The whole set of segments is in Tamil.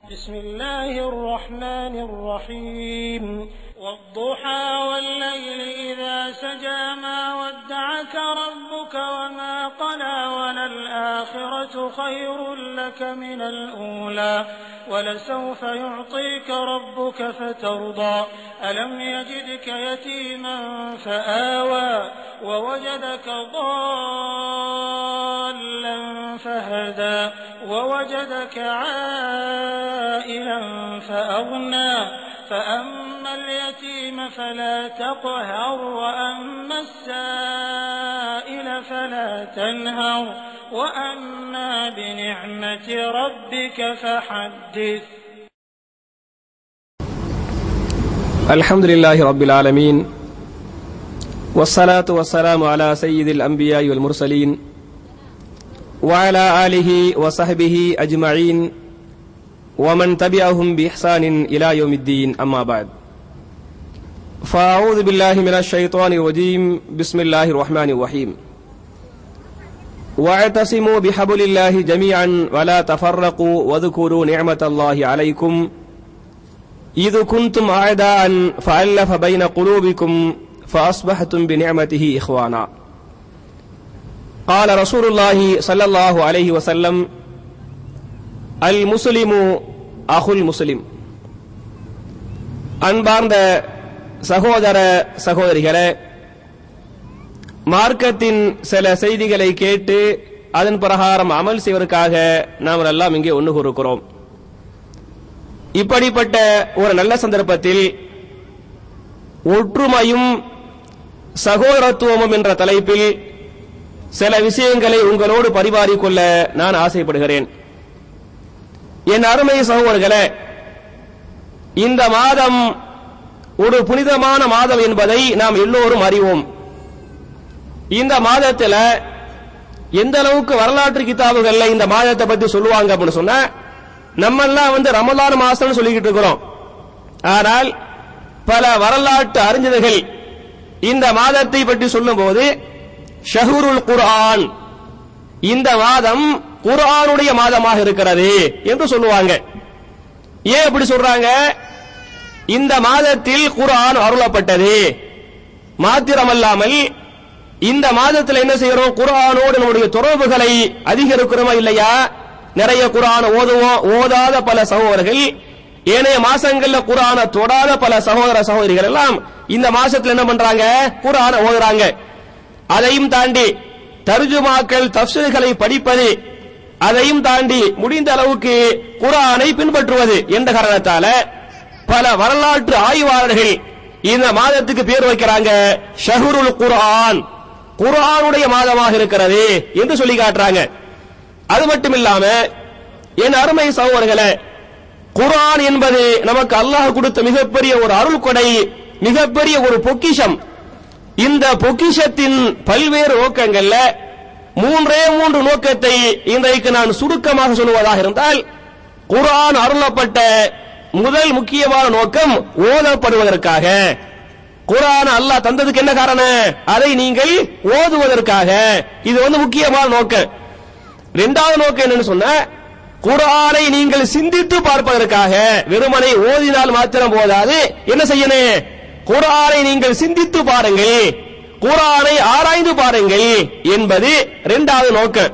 بسم الله الرحمن الرحيم والضحى والليل إذا سجى ما ودعك ربك وما قلى وللآخرة خير لك من الأولى ولسوف يعطيك ربك فترضى ألم يجدك يتيما فآوى ووجدك ضالا فهدى ووجدك عائلا فأغنى فأما اليتيم فلا تقهر وأما السائل فلا تنهر وأما بنعمة ربك فحدث الحمد لله رب العالمين والصلاة والسلام على سيد الأنبياء والمرسلين وعلى آله وصحبه أجمعين ومن تبعهم بإحسان إلى يوم الدين أما بعد فأعوذ بالله من الشيطان الرجيم بسم الله الرحمن الرحيم واعتصموا بحبل الله جميعا ولا تفرقوا واذكروا نعمة الله عليكم إذ كنتم أعداء فألف بين قلوبكم فأصبحتم بنعمته إخوانا قال رسول الله صلى الله عليه وسلم المسلم أخو المسلم அன்பார்ந்த சகோதர சகோதரிகளே மார்க்கத்தின் சில செய்திகளை கேட்டு அதன் பிரகாரம் அமல் செய்வதற்காக நாம் எல்லாம் இங்கே ஒன்று கூறுகிறோம் இப்படிப்பட்ட ஒரு நல்ல சந்தர்ப்பத்தில் ஒற்றுமையும் சகோதரத்துவமும் என்ற தலைப்பில் சில விஷயங்களை உங்களோடு பரிமாறிக்கொள்ள நான் ஆசைப்படுகிறேன் என் அருமை சகோதரர்களே இந்த மாதம் ஒரு புனிதமான மாதம் என்பதை நாம் எல்லோரும் அறிவோம் இந்த மாதத்தில் எந்த அளவுக்கு வரலாற்று கிதாபுகள்ல இந்த மாதத்தை பத்தி சொல்லுவாங்க அப்படின்னு சொன்னா நம்ம எல்லாம் வந்து ரமலான் மாசம்னு சொல்லிக்கிட்டு இருக்கிறோம் ஆனால் பல வரலாற்று அறிஞர்கள் இந்த மாதத்தை பற்றி சொல்லும்போது ஷஹூருல் குர்ஆன் இந்த மாதம் குர்ஆனுடைய மாதமாக இருக்கிறது என்று சொல்லுவாங்க ஏன் அப்படி சொல்றாங்க இந்த மாதத்தில் குர்ஆன் அருளப்பட்டது மாத்திரமல்லாமல் இந்த மாதத்தில் என்ன செய்யறோம் குர்ஆனோடு நம்முடைய தொடர்புகளை அதிகரிக்கிறோமா இல்லையா நிறைய குர்ஆன் ஓதுவோம் ஓதாத பல சகோதரர்கள் ஏனைய மாசங்கள்ல குர்ஆன தொடாத பல சகோதர சகோதரிகள் எல்லாம் இந்த மாசத்துல என்ன பண்றாங்க குர்ஆன ஓதுறாங்க அதையும் தாண்டி தர்ஜுமாக்கள் தப்சீர்களை படிப்பது அதையும் தாண்டி முடிந்த அளவுக்கு குர்ஆனை பின்பற்றுவது என்ற காரணத்தால பல வரலாற்று ஆய்வாளர்கள் இந்த மாதத்துக்கு பேர் வைக்கிறாங்க ஷஹருல் குர்ஆன் குர்ஆனுடைய மாதமாக இருக்கிறது என்று சொல்லி காட்டுறாங்க அது மட்டும் இல்லாம என் அருமை சகோதரர்களே குர்ஆன் என்பது நமக்கு அல்லாஹ் கொடுத்த மிகப்பெரிய ஒரு அருள் கொடை மிகப்பெரிய ஒரு பொக்கிஷம் இந்த பொக்கிஷத்தின் பல்வேறு நோக்கங்கள்ல மூன்றே மூன்று நோக்கத்தை இன்றைக்கு நான் சுருக்கமாக சொல்லுவதாக இருந்தால் குர்ஆன் அருளப்பட்ட முதல் முக்கியமான நோக்கம் ஓதப்படுவதற்காக குர்ஆன் அல்லாஹ் தந்ததுக்கு என்ன காரணம் அதை நீங்கள் ஓதுவதற்காக இது வந்து முக்கியமான நோக்கம் இரண்டாவது நோக்கம் என்னன்னு சொன்ன குர்ஆனை நீங்கள் சிந்தித்து பார்ப்பதற்காக வெறுமனை ஓதினால் மாத்திரம் போதாது என்ன செய்யணும் குர்ஆனை நீங்கள் சிந்தித்து பாருங்கள் குர்ஆனை ஆராய்ந்து பாருங்கள் என்பது இரண்டாவது நோக்கம்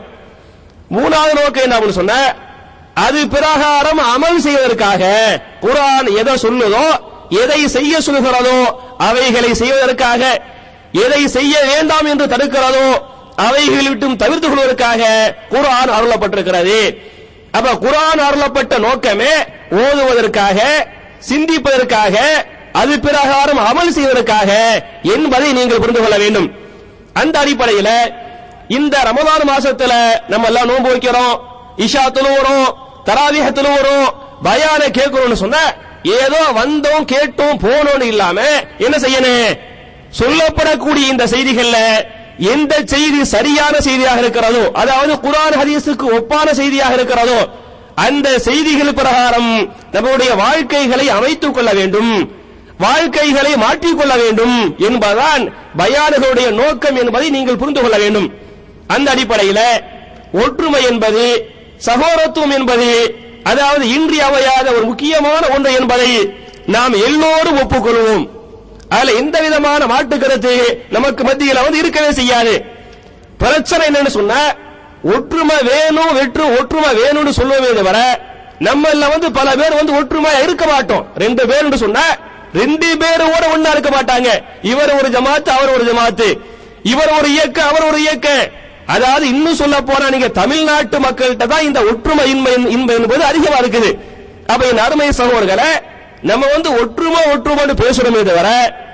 மூணாவது நோக்கம் என்ன அப்படின்னு சொன்ன அது பிரகாரம் அமல் செய்வதற்காக குர்ஆன் எதை சொல்லுதோ எதை செய்ய சொல்கிறதோ அவைகளை செய்வதற்காக எதை செய்ய வேண்டாம் என்று தடுக்கிறதோ அவைகளை விட்டும் தவிர்த்து கொள்வதற்காக குர்ஆன் அருளப்பட்டிருக்கிறது அப்ப குர்ஆன் அருளப்பட்ட நோக்கமே ஓதுவதற்காக சிந்திப்பதற்காக அது பிரகாரம் அமல் செய்வதற்காக என்பதை நீங்கள் புரிந்து கொள்ள வேண்டும் அந்த அடிப்படையில இந்த ரமதான் மாசத்துல நம்ம எல்லாம் நோன்பு வைக்கிறோம் இஷா தொழுவுறோம் தராவிக தொழுவுறோம் பயான கேட்கிறோம்னு சொன்ன ஏதோ வந்தோம் கேட்டோம் போனோம்னு இல்லாம என்ன செய்யணும் சொல்லப்படக்கூடிய இந்த செய்திகள்ல எந்த செய்தி சரியான செய்தியாக இருக்கிறதோ அதாவது குரான் ஹதீஸுக்கு ஒப்பான செய்தியாக இருக்கிறதோ அந்த செய்திகள் பிரகாரம் நம்முடைய வாழ்க்கைகளை அமைத்துக் கொள்ள வேண்டும் வாழ்க்கைகளை மாற்றிக்கொள்ள வேண்டும் என்பதுதான் பயானுகளுடைய நோக்கம் என்பதை நீங்கள் புரிந்து கொள்ள வேண்டும் அந்த அடிப்படையில் ஒற்றுமை என்பது சகோதரத்துவம் என்பது அதாவது இன்றியமையாத ஒரு முக்கியமான ஒன்று என்பதை நாம் எல்லோரும் ஒப்புக்கொள்வோம் அதுல எந்த விதமான மாட்டு கருத்து நமக்கு மத்தியில் வந்து இருக்கவே செய்யாது பிரச்சனை என்னன்னு சொன்னா ஒற்றுமை வேணும் வெற்று ஒற்றுமை வேணும்னு சொல்லுவே தவிர நம்மள வந்து பல பேர் வந்து ஒற்றுமையா இருக்க மாட்டோம் ரெண்டு பேர் சொன்னா ரெண்டு பேரோட ஒண்ணா இருக்க மாட்டாங்க இவர் ஒரு ஜமாத்து அவர் ஒரு ஜமாத்து இவர் ஒரு இயக்க அவர் ஒரு இயக்க அதாவது இன்னும் சொல்ல போனா நீங்க தமிழ்நாட்டு மக்கள்கிட்ட தான் இந்த ஒற்றுமை இன்மை இன்பம் என்பது அதிகமா இருக்குது அப்ப என் அருமை சகோதரர்களை நம்ம வந்து ஒற்றுமை ஒற்றுமைன்னு பேசுறோமே தவிர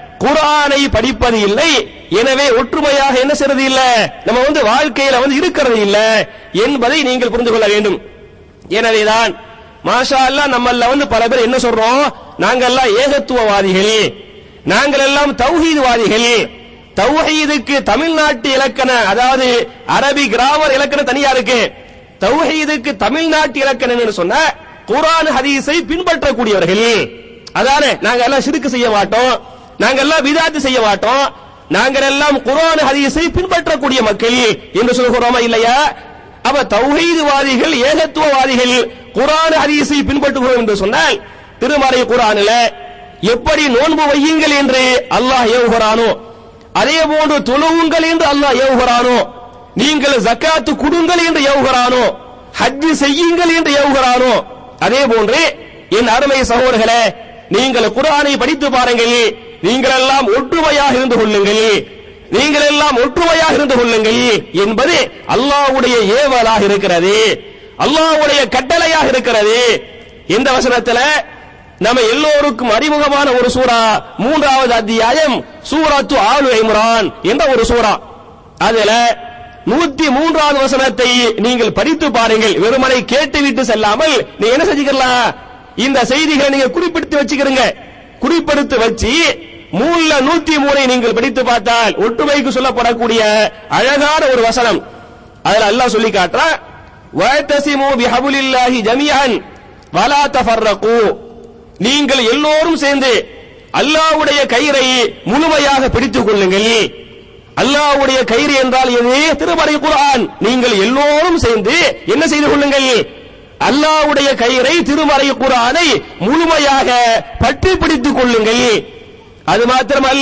குரானை படிப்பது இல்லை எனவே ஒற்றுமையாக என்ன செய்யறது இல்ல நம்ம வந்து வாழ்க்கையில வந்து இருக்கிறது இல்ல என்பதை நீங்கள் புரிந்து கொள்ள வேண்டும் எனவேதான் மாஷா அல்லாஹ் நம்மள வந்து பல பேர் என்ன சொல்றோம் நாங்கெல்லாம் ஏகத்துவவாதிகள் நாங்கள் எல்லாம் தௌஹீத்வாதிகள் தௌஹீதுக்கு தமிழ்நாட்டு இலக்கண அதாவது அரபி கிராமர் இலக்கணம் தனியா இருக்கு தௌஹீதுக்கு தமிழ்நாட்டு இலக்கணம் என்று சொன்ன குர்ஆன் ஹதீஸை பின்பற்றக்கூடியவர்கள் அதானே நாங்க எல்லாம் சிறுக்கு செய்ய மாட்டோம் நாங்க எல்லாம் விதாத்து செய்ய மாட்டோம் நாங்கள் எல்லாம் குர்ஆன் ஹதீஸை பின்பற்றக்கூடிய மக்கள் என்று சொல்கிறோமா இல்லையா அப்ப தௌஹீதுவாதிகள் ஏகத்துவவாதிகள் குர்ஆன் ஹதீஸை பின்பற்றுகிறோம் என்று சொன்னால் திருமறை குர்ஆனில் எப்படி நோன்பு வையுங்கள் என்று அல்லாஹ் ஏவுகிறானோ அதே போன்று தொழுவுங்கள் என்று அல்லாஹ் ஏவுகிறானோ நீங்கள் ஜக்காத்து கொடுங்கள் என்று ஏவுகிறானோ ஹஜ் செய்யுங்கள் என்று ஏவுகிறானோ அதே போன்று என் அருமை சகோதரர்களே நீங்கள் குர்ஆனை படித்து பாருங்கள் நீங்கள் எல்லாம் ஒற்றுமையாக இருந்து கொள்ளுங்கள் நீங்கள் எல்லாம் ஒற்றுமையாக இருந்து கொள்ளுங்கள் என்பது அல்லாஹ்வுடைய ஏவலாக இருக்கிறது அல்லாஹ்வுடைய கட்டளையாக இருக்கிறது இந்த வசனத்துல நம்ம எல்லோருக்கும் அறிமுகமான ஒரு சூரா மூன்றாவது அத்தியாயம் சூரத்து ஆலு இம்ரான் என்ற ஒரு சூரா அதுல நூத்தி மூன்றாவது வசனத்தை நீங்கள் படித்து பாருங்கள் வெறுமனை கேட்டுவிட்டு செல்லாமல் நீங்க என்ன செஞ்சுக்கலாம் இந்த செய்திகளை நீங்க குறிப்பிட்டு வச்சுக்கிறீங்க குறிப்பெடுத்து வச்சு மூணுல நூத்தி மூணை நீங்கள் படித்து பார்த்தால் ஒற்றுமைக்கு சொல்லப்படக்கூடிய அழகான ஒரு வசனம் அதுல அல்லாஹ் சொல்லி காட்டுறா வயத்தசிமு பிஹபுலில்லாஹி ஜமியன் வலா தஃபர்ரகு நீங்கள் எல்லோரும் சேர்ந்து அல்லாஹ்வுடைய கயிறை முழுமையாக பிடித்துக் கொள்ளுங்கள் அல்லாஹ்வுடைய கயிறு என்றால் எது திருமறை குர்ஆன் நீங்கள் எல்லோரும் சேர்ந்து என்ன செய்து கொள்ளுங்கள் அல்லாஹ்வுடைய கயிறை திருமறை குர்ஆனை முழுமையாக பற்றி பிடித்துக் கொள்ளுங்கள் அது மாத்திரமல்ல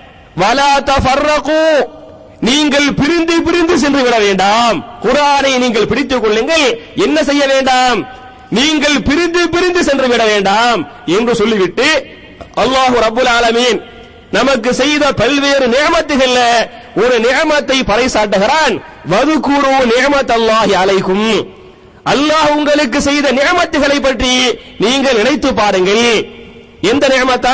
வலா தஃபர்ரகு நீங்கள் பிரிந்து பிரிந்து சென்று விட வேண்டாம் குர்ஆனை நீங்கள் பிடித்துக் கொள்ளுங்கள் என்ன செய்ய வேண்டாம் நீங்கள் பிரிந்து பிரிந்து சென்று விட வேண்டாம் என்று சொல்லிவிட்டு அல்லாஹு ரப்புல் ஆலமீன் நமக்கு செய்த பல்வேறு நியமத்துகள்ல ஒரு நியமத்தை பறைசாட்டுகிறான் வதுகுரு நியமத் அல்லாஹி அலைக்கும் அல்லாஹ் உங்களுக்கு செய்த நியமத்துகளை பற்றி நீங்கள் நினைத்து பாருங்கள் எந்த நியமத்தா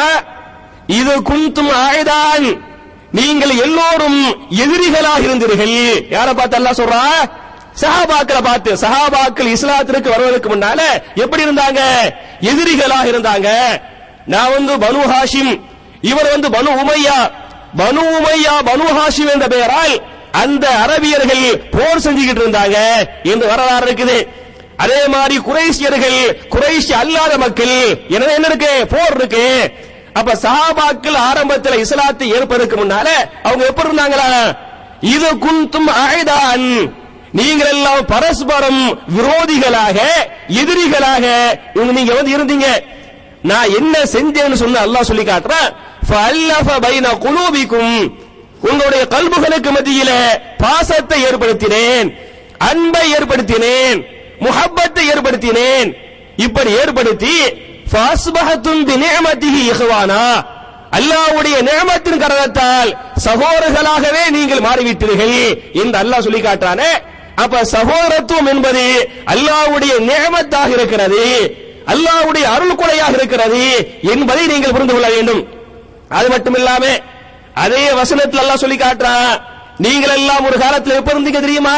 இது குந்தும் ஆயுதான் நீங்கள் எல்லோரும் எதிரிகளாக இருந்தீர்கள் யாரை பார்த்து அல்லாஹ் சொல்றா சஹாபாக்களை பார்த்து சஹாபாக்கள் இஸ்லாத்திற்கு வருவதற்கு முன்னால எப்படி இருந்தாங்க எதிரிகளாக இருந்தாங்க நான் வந்து பனு ஹாஷிம் இவர் வந்து பனு உமையா பனு உமையா பனு ஹாஷிம் என்ற பெயரால் அந்த அரபியர்கள் போர் செஞ்சுக்கிட்டு இருந்தாங்க என்று வரலாறு இருக்குது அதே மாதிரி குறைசியர்கள் குறைஷி அல்லாத மக்கள் எனவே என்ன இருக்கு போர் இருக்கு அப்ப சஹாபாக்கள் ஆரம்பத்தில் இஸ்லாத்தை ஏற்பதற்கு முன்னால அவங்க எப்படி இருந்தாங்களா இது குந்தும் ஆயுதான் நீங்கள் எல்லாம் பரஸ்பரம் விரோதிகளாக எதிரிகளாக இவங்க நீங்க வந்து இருந்தீங்க நான் என்ன செஞ்சேன்னு சொன்ன அல்லாஹ் சொல்லி காட்டுறேன் ஃபஅல்லஃப பைன குலூபிக்கும் உங்களுடைய கல்புகளுக்கு மத்தியில பாசத்தை ஏற்படுத்தினேன் அன்பை ஏற்படுத்தினேன் முஹப்பத்தை ஏற்படுத்தினேன் இப்படி ஏற்படுத்தி ஃபாஸ்பஹத்தும் பிநிஅமதிஹி இஹ்வானா அல்லாஹ்வுடைய நியமத்தின் காரணத்தால் சகோதரர்களாகவே நீங்கள் மாறிவிட்டீர்கள் என்று அல்லாஹ் சொல்லி காட்டுறானே அப்ப சகோதரத்துவம் என்பது அல்லாஹ்வுடைய நியமத்தாக இருக்கிறது அல்லாஹ்வுடைய அருள் கொடையாக இருக்கிறது என்பதை நீங்கள் புரிந்து கொள்ள வேண்டும் அது மட்டும் இல்லாம அதே வசனத்தில் அல்லாஹ் சொல்லி காட்டுறான் நீங்கள் எல்லாம் ஒரு காலத்தில் எப்ப இருந்தீங்க தெரியுமா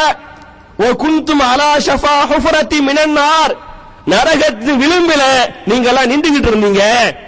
ஓ குந்தும் அலா ஷஃபா ஹுஃபரத்தி மினன்னார் நரகத்தின் விளிம்பில நீங்க எல்லாம் நின்றுகிட்டு இருந்தீங்க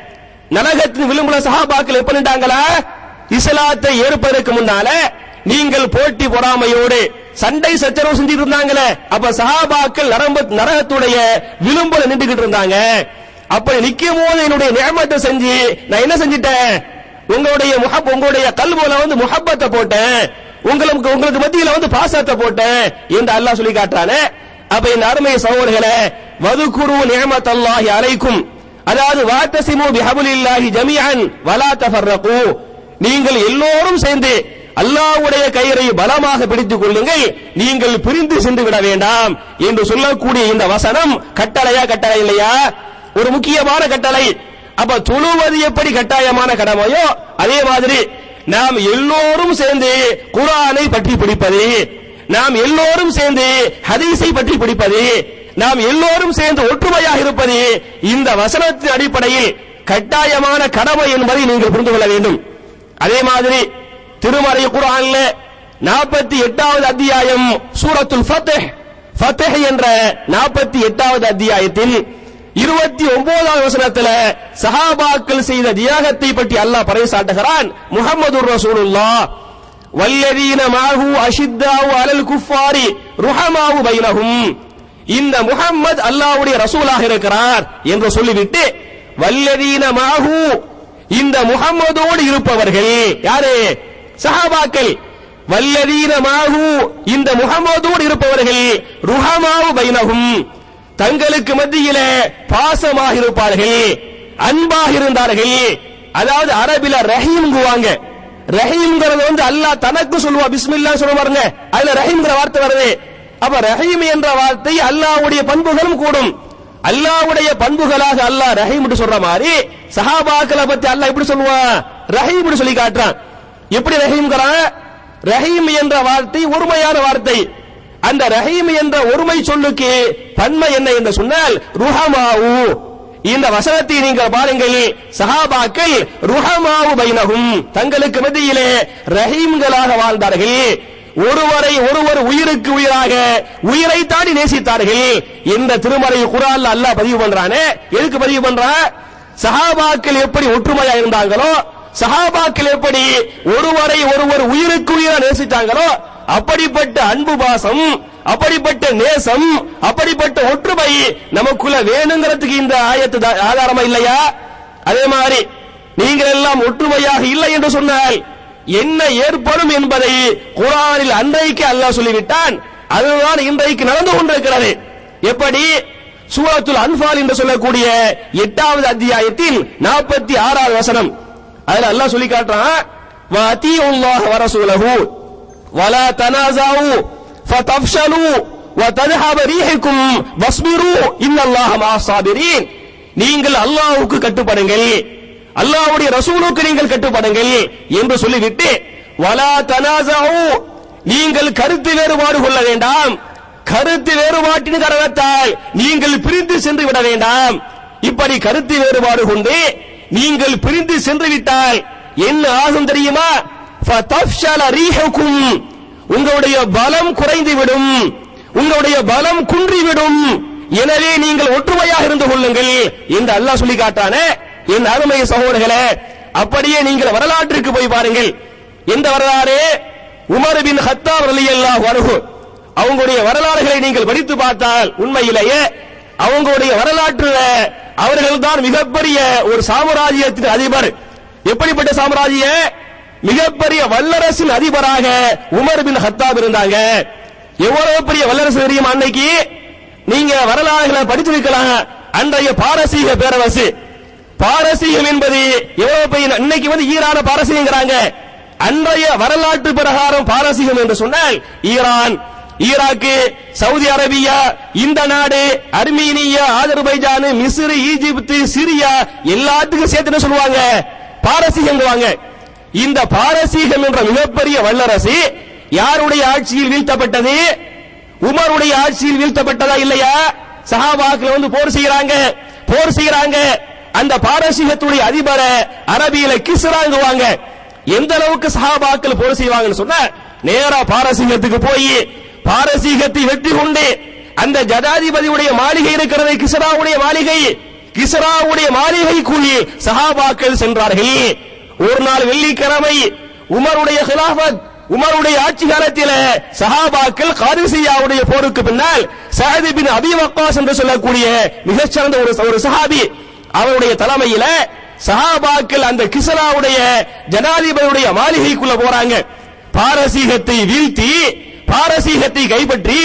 நரகத்தின் விளிம்புல சஹாபாக்கள் எப்ப நின்றாங்களா இஸ்லாத்தை ஏற்பதற்கு முன்னால நீங்கள் போட்டி பொறாமையோடு சண்டை சச்சரவு செஞ்சுட்டு இருந்தாங்களே அப்ப சஹாபாக்கள் நரம்ப நரகத்துடைய விளிம்புல நின்றுகிட்டு இருந்தாங்க அப்படி நிக்கும் போது என்னுடைய நியமத்தை செஞ்சு நான் என்ன செஞ்சிட்டேன் உங்களுடைய முஹப் உங்களுடைய கல்புல வந்து முஹப்பத்தை போட்டேன் உங்களுக்கு உங்களுக்கு மத்தியில வந்து பாசத்தை போட்டேன் என்று அல்லாஹ் சொல்லி காட்டுறானே அப்ப இந்த அருமை சகோதரர்களே வதுகுரு நிஅமத்தல்லாஹி அலைக்கும் அதாவது வாத்தசிமு பிஹபுலில்லாஹி ஜமீஅன் வலா தஃபர்ரகு நீங்கள் எல்லோரும் சேர்ந்து அல்லாஹ்வுடைய கயிறை பலமாக பிடித்துக் கொள்ளுங்கள் நீங்கள் பிரிந்து சென்று விட வேண்டாம் என்று சொல்லக்கூடிய இந்த வசனம் கட்டளையா கட்டளை இல்லையா ஒரு முக்கியமான கட்டளை அப்ப தொழுவது எப்படி கட்டாயமான கடமையோ அதே மாதிரி நாம் எல்லோரும் சேர்ந்து குர்ஆனை பற்றி பிடிப்பது நாம் எல்லோரும் சேர்ந்து ஹதீஸை பற்றி பிடிப்பது நாம் எல்லோரும் சேர்ந்து ஒற்றுமையாக இருப்பது இந்த வசனத்தின் அடிப்படையில் கட்டாயமான கடமை என்பதை நீங்கள் புரிந்து கொள்ள வேண்டும் அதே மாதிரி திருமறை குர்ஆன்ல நாற்பத்தி எட்டாவது அத்தியாயம் சூரத்துல் ஃபத்ஹ் ஃபத்ஹ் என்ற நாற்பத்தி எட்டாவது அத்தியாயத்தில் இருபத்தி ஒன்பதாவது வசனத்துல சஹாபாக்கள் செய்த தியாகத்தை பற்றி அல்லாஹ் பறைசாட்டுகிறான் முகமது ரசூலுல்லாஹ் வல்லதீன மாஹு அஷித்தாவு அலல் குஃபாரி ருஹமாவு பைனஹும் இந்த முஹம்மது அல்லாஹ்வுடைய ரசூலாக இருக்கிறார் என்று சொல்லிவிட்டு வல்லதீன மாஹு இந்த முகம்மதோடு இருப்பவர்கள் யாரு சஹாபாக்கள் வல்லதீன மாஹு இந்த முகம்மதோடு இருப்பவர்கள் ருஹமாவு பைனஹும் தங்களுக்கு மத்தியில பாசமாக இருப்பார்கள் அன்பாக இருந்தார்கள் அதாவது அரபில ரஹீம்ங்குவாங்க ரஹீம்ங்கிறது வந்து அல்லாஹ் தனக்கு சொல்லுவா பிஸ்மில்லா சொல்ல பாருங்க அதுல ரஹீம்ங்கிற வார்த்தை வருது அப்ப ரஹீம் என்ற வார்த்தை அல்லாஹ்வுடைய பண்புகளும் கூடும் அல்லாஹ்வுடைய பண்புகளாக அல்லாஹ் ரஹீம் என்று சொல்ற மாதிரி சஹாபாக்களை பத்தி அல்லாஹ் எப்படி சொல்லுவான் ரஹீம் என்று சொல்லி காட்டுறான் எப்படி ரஹீம்ங்கிறான் ரஹீம் என்ற வார்த்தை ஒருமையான வார்த்தை அந்த ரஹீம் என்ற ஒருமை சொல்லுக்கு பன்மை என்ன என்று சொன்னால் ருஹமாவு இந்த வசனத்தை நீங்கள் பாருங்கள் சஹாபாக்கள் ருஹமாவு பைனகும் தங்களுக்கு மத்தியிலே ரஹீம்களாக வாழ்ந்தார்கள் ஒருவரை ஒருவர் உயிருக்கு உயிராக உயிரை தாண்டி நேசித்தார்கள் இந்த திருமறை குரான் அல்லாஹ் பதிவு பண்றானே எதுக்கு பதிவு பண்றான் சஹாபாக்கள் எப்படி ஒற்றுமையா இருந்தாங்களோ சஹாபாக்கள் எப்படி ஒருவரை ஒருவர் உயிருக்கு உயிரா நேசித்தாங்களோ அப்படிப்பட்ட அன்பு பாசம் அப்படிப்பட்ட நேசம் அப்படிப்பட்ட ஒற்றுமை நமக்குள்ள வேணுங்கிறதுக்கு இந்த ஆயத்து தா- ஆதாரமா இல்லையா அதே மாதிரி நீங்கள் எல்லாம் ஒற்றுமையாக இல்லை என்று சொன்னால் என்ன ஏற்படும் என்பதை குரானில் அன்றைக்கு அல்லாஹ் சொல்லிவிட்டான் அதுதான் இன்றைக்கு நடந்து கொண்டிருக்கிறது எப்படி சூரத்துல் அன்பால் என்று சொல்லக்கூடிய எட்டாவது அத்தியாயத்தில் நாற்பத்தி ஆறாவது வசனம் அதுல அல்லாஹ் சொல்லி காட்டுறான் வஅதீஉல்லாஹ வரசூலஹு ولا تنازعوا فتفشلوا وتذهب ريحكم واصبروا ان الله مع الصابرين நீங்கள் அல்லாஹ்வுக்கு கட்டுப்படுங்கள் அல்லாஹ்வுடைய ரசூலுக்கு நீங்கள் கட்டுப்படுங்கள் என்று சொல்லிவிட்டு வலா தனாசவு நீங்கள் கருத்து வேறுபாடு கொள்ள வேண்டாம் கருத்து வேறுபாட்டின் காரணத்தால் நீங்கள் பிரிந்து சென்று விட வேண்டாம் இப்படி கருத்து வேறுபாடு கொண்டு நீங்கள் பிரிந்து சென்று விட்டால் என்ன ஆகும் தெரியுமா ஃபதஃப்ஷல ரீஹுக்கும் உங்களுடைய பலம் குறைந்துவிடும் உங்களுடைய பலம் குன்றிவிடும் எனவே நீங்கள் ஒற்றுமையாக இருந்து கொள்ளுங்கள் என்று அல்லாஹ் சொல்லி காட்டானே என் அருமை சகோதரர்களே அப்படியே நீங்கள் வரலாற்றுக்கு போய் பாருங்கள் எந்த வரலாறு உமர் பின் ஹத்தாப் ரலியல்லாஹு அன்ஹு அவங்களுடைய வரலாறுகளை நீங்கள் படித்து பார்த்தால் உண்மையிலேயே அவங்களுடைய வரலாற்றுல அவர்கள் தான் மிகப்பெரிய ஒரு சாம்ராஜ்யத்தின் அதிபர் எப்படிப்பட்ட சாம்ராஜ்ய மிகப்பெரிய வல்லரசின் அதிபராக உமர் பின் ஹத்தாப் இருந்தாங்க எவ்வளவு பெரிய வல்லரசு தெரியுமா அன்னைக்கு நீங்க வரலாறுகளை படிச்சிருக்கலாம் அன்றைய பாரசீக பேரரசு பாரசீகம் என்பது எவ்வளவு பெரிய இன்னைக்கு வந்து ஈரான பாரசீகங்கிறாங்க அன்றைய வரலாற்று பிரகாரம் பாரசீகம் என்று சொன்னால் ஈரான் ஈராக்கு சவுதி அரேபியா இந்த நாடு அர்மீனியா ஆதர்பைஜான் மிஸ்ர் ஈஜிப்து சிரியா எல்லாத்துக்கும் சேர்த்து என்ன சொல்லுவாங்க பாரசீகங்குவாங்க இந்த பாரசீகம் என்ற மிகப்பெரிய வல்லரசு யாருடைய ஆட்சியில் வீழ்த்தப்பட்டது உமருடைய ஆட்சியில் வீழ்த்தப்பட்டதா இல்லையா சஹாபாக்கள் வந்து போர் செய்யறாங்க போர் செய்யறாங்க அந்த பாரசீகத்துடைய அதிபரை அரபியில கிஸ்ராங்குவாங்க எந்த அளவுக்கு சஹாபாக்கள் போர் செய்வாங்கன்னு சொன்னா நேரா பாரசீகத்துக்கு போய் பாரசீகத்தை வெற்றி கொண்டு அந்த ஜனாதிபதியுடைய மாளிகை இருக்கிறது கிஸ்ராவுடைய மாளிகை கிஸ்ராவுடைய மாளிகைக்குள்ளே சஹாபாக்கள் சென்றார்கள் ஒரு நாள் வெள்ளிக்கிழமை உமருடைய ஹிலாஃபத் உமருடைய ஆட்சி காலத்தில் சஹாபாக்கள் காரிசியாவுடைய போருக்கு பின்னால் சஹது பின் அபி வக்காஸ் என்று சொல்லக்கூடிய மிகச்சிறந்த ஒரு ஒரு சஹாபி அவருடைய தலைமையில சஹாபாக்கள் அந்த கிஸ்ராவுடைய ஜனாதிபதியுடைய மாளிகைக்குள்ள போறாங்க பாரசீகத்தை வீழ்த்தி பாரசீகத்தை கைப்பற்றி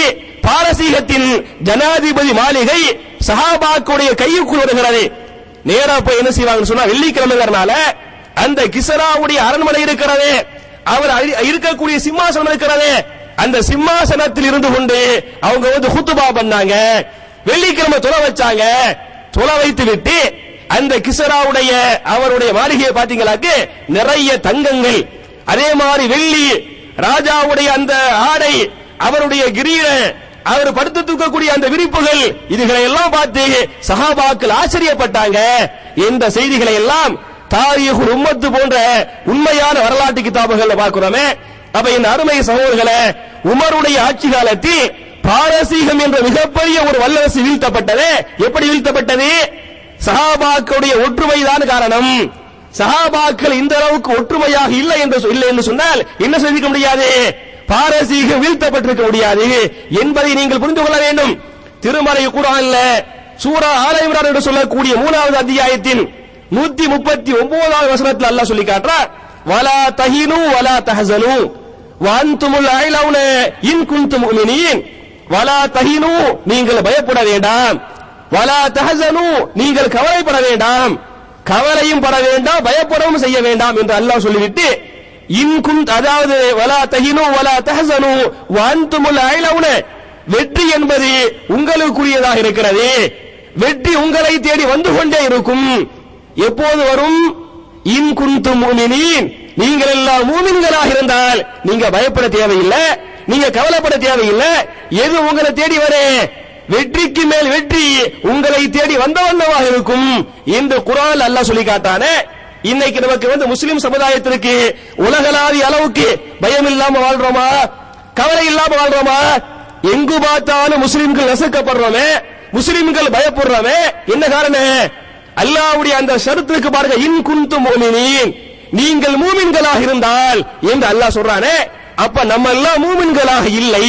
பாரசீகத்தின் ஜனாதிபதி மாளிகை சஹாபாக்குடைய கையுக்குள் வருகிறது நேரா போய் என்ன செய்வாங்கன்னு சொன்னா வெள்ளிக்கிழமைங்கிறனால அந்த கிசராவுடைய அரண்மனை இருக்கிறது அவர் அரி- இருக்கக்கூடிய சிம்மாசனம் இருக்கிறது அந்த சிம்மாசனத்தில் இருந்து கொண்டு அவங்க வந்து ஹுத்துபா பண்ணாங்க வெள்ளிக்கிழமை தொலை வச்சாங்க தொலை வைத்து விட்டு அந்த கிசராவுடைய அவருடைய மாளிகையை பாத்தீங்களாக்கு நிறைய தங்கங்கள் அதே மாதிரி வெள்ளி ராஜாவுடைய அந்த ஆடை அவருடைய கிரீட அவர் படுத்து தூக்கக்கூடிய அந்த விரிப்புகள் இதுகளை எல்லாம் பார்த்து சஹாபாக்கள் ஆச்சரியப்பட்டாங்க என்ற செய்திகளை எல்லாம் தாரீஹ் உம்மத்து போன்ற உண்மையான வரலாற்று கிதாபுகள்ல பார்க்கிறோமே அப்ப இந்த அருமை சகோதரர்களே உமருடைய ஆட்சி காலத்தில் பாரசீகம் என்ற மிகப்பெரிய ஒரு வல்லரசு வீழ்த்தப்பட்டது எப்படி வீழ்த்தப்பட்டது சஹாபாக்களுடைய ஒற்றுமைதான் காரணம் சஹாபாக்கள் இந்த அளவுக்கு ஒற்றுமையாக இல்லை என்று சொ- இல்லை என்று சொன்னால் என்ன சொல்லிக்க முடியாது பாரசீகம் வீழ்த்தப்பட்டிருக்க முடியாது என்பதை நீங்கள் புரிந்து கொள்ள வேண்டும் திருமறை குரான்ல சூரா ஆல இம்ரான் என்று சொல்லக்கூடிய மூணாவது அத்தியாயத்தின் நூத்தி முப்பத்தி ஒன்பதாவது வசனத்தில் அல்லாஹ் சொல்லி காட்டுறார் வலா தஹினு வலா தஹசனு வான்துமுல் அயலவுன இன் குன்தும் முஃமினீன் வலா தஹினு நீங்கள் பயப்பட வேண்டாம் வலா தஹசனு நீங்கள் கவலைப்பட வேண்டாம் கவலையும் பட வேண்டாம் பயப்படவும் செய்ய வேண்டாம் என்று அல்லாஹ் சொல்லிவிட்டு இன் குந்த் அதாவது வலா தஹினு வலா தஹசனு வான்துமுல் அயலவுன வெற்றி என்பது உங்களுக்குரியதாக இருக்கிறது வெற்றி உங்களை தேடி வந்து கொண்டே இருக்கும் எப்போது வரும் இன் குந்தும் மூமினீன் நீங்கள் எல்லாம் மூமின்களாக இருந்தால் நீங்க பயப்பட தேவையில்லை நீங்க கவலைப்பட தேவையில்லை எது உங்களை தேடி வர வெற்றிக்கு மேல் வெற்றி உங்களை தேடி வந்த வண்ணமாக இருக்கும் என்று குரான் அல்லாஹ் சொல்லி காட்டானே இன்னைக்கு நமக்கு வந்து முஸ்லிம் சமுதாயத்திற்கு உலகளாவிய அளவுக்கு பயம் இல்லாம வாழ்றோமா கவலை இல்லாம வாழ்றோமா எங்கு பார்த்தாலும் முஸ்லிம்கள் நசுக்கப்படுறோமே முஸ்லிம்கள் பயப்படுறோமே என்ன காரணம் அல்லாஹ்வுடைய அந்த ஷரத்துக்கு பாருங்க இன் குந்து மூமினீன் நீங்கள் மூமின்களாக இருந்தால் என்று அல்லாஹ் சொல்றானே அப்ப நம்ம எல்லாம் மூமின்களாக இல்லை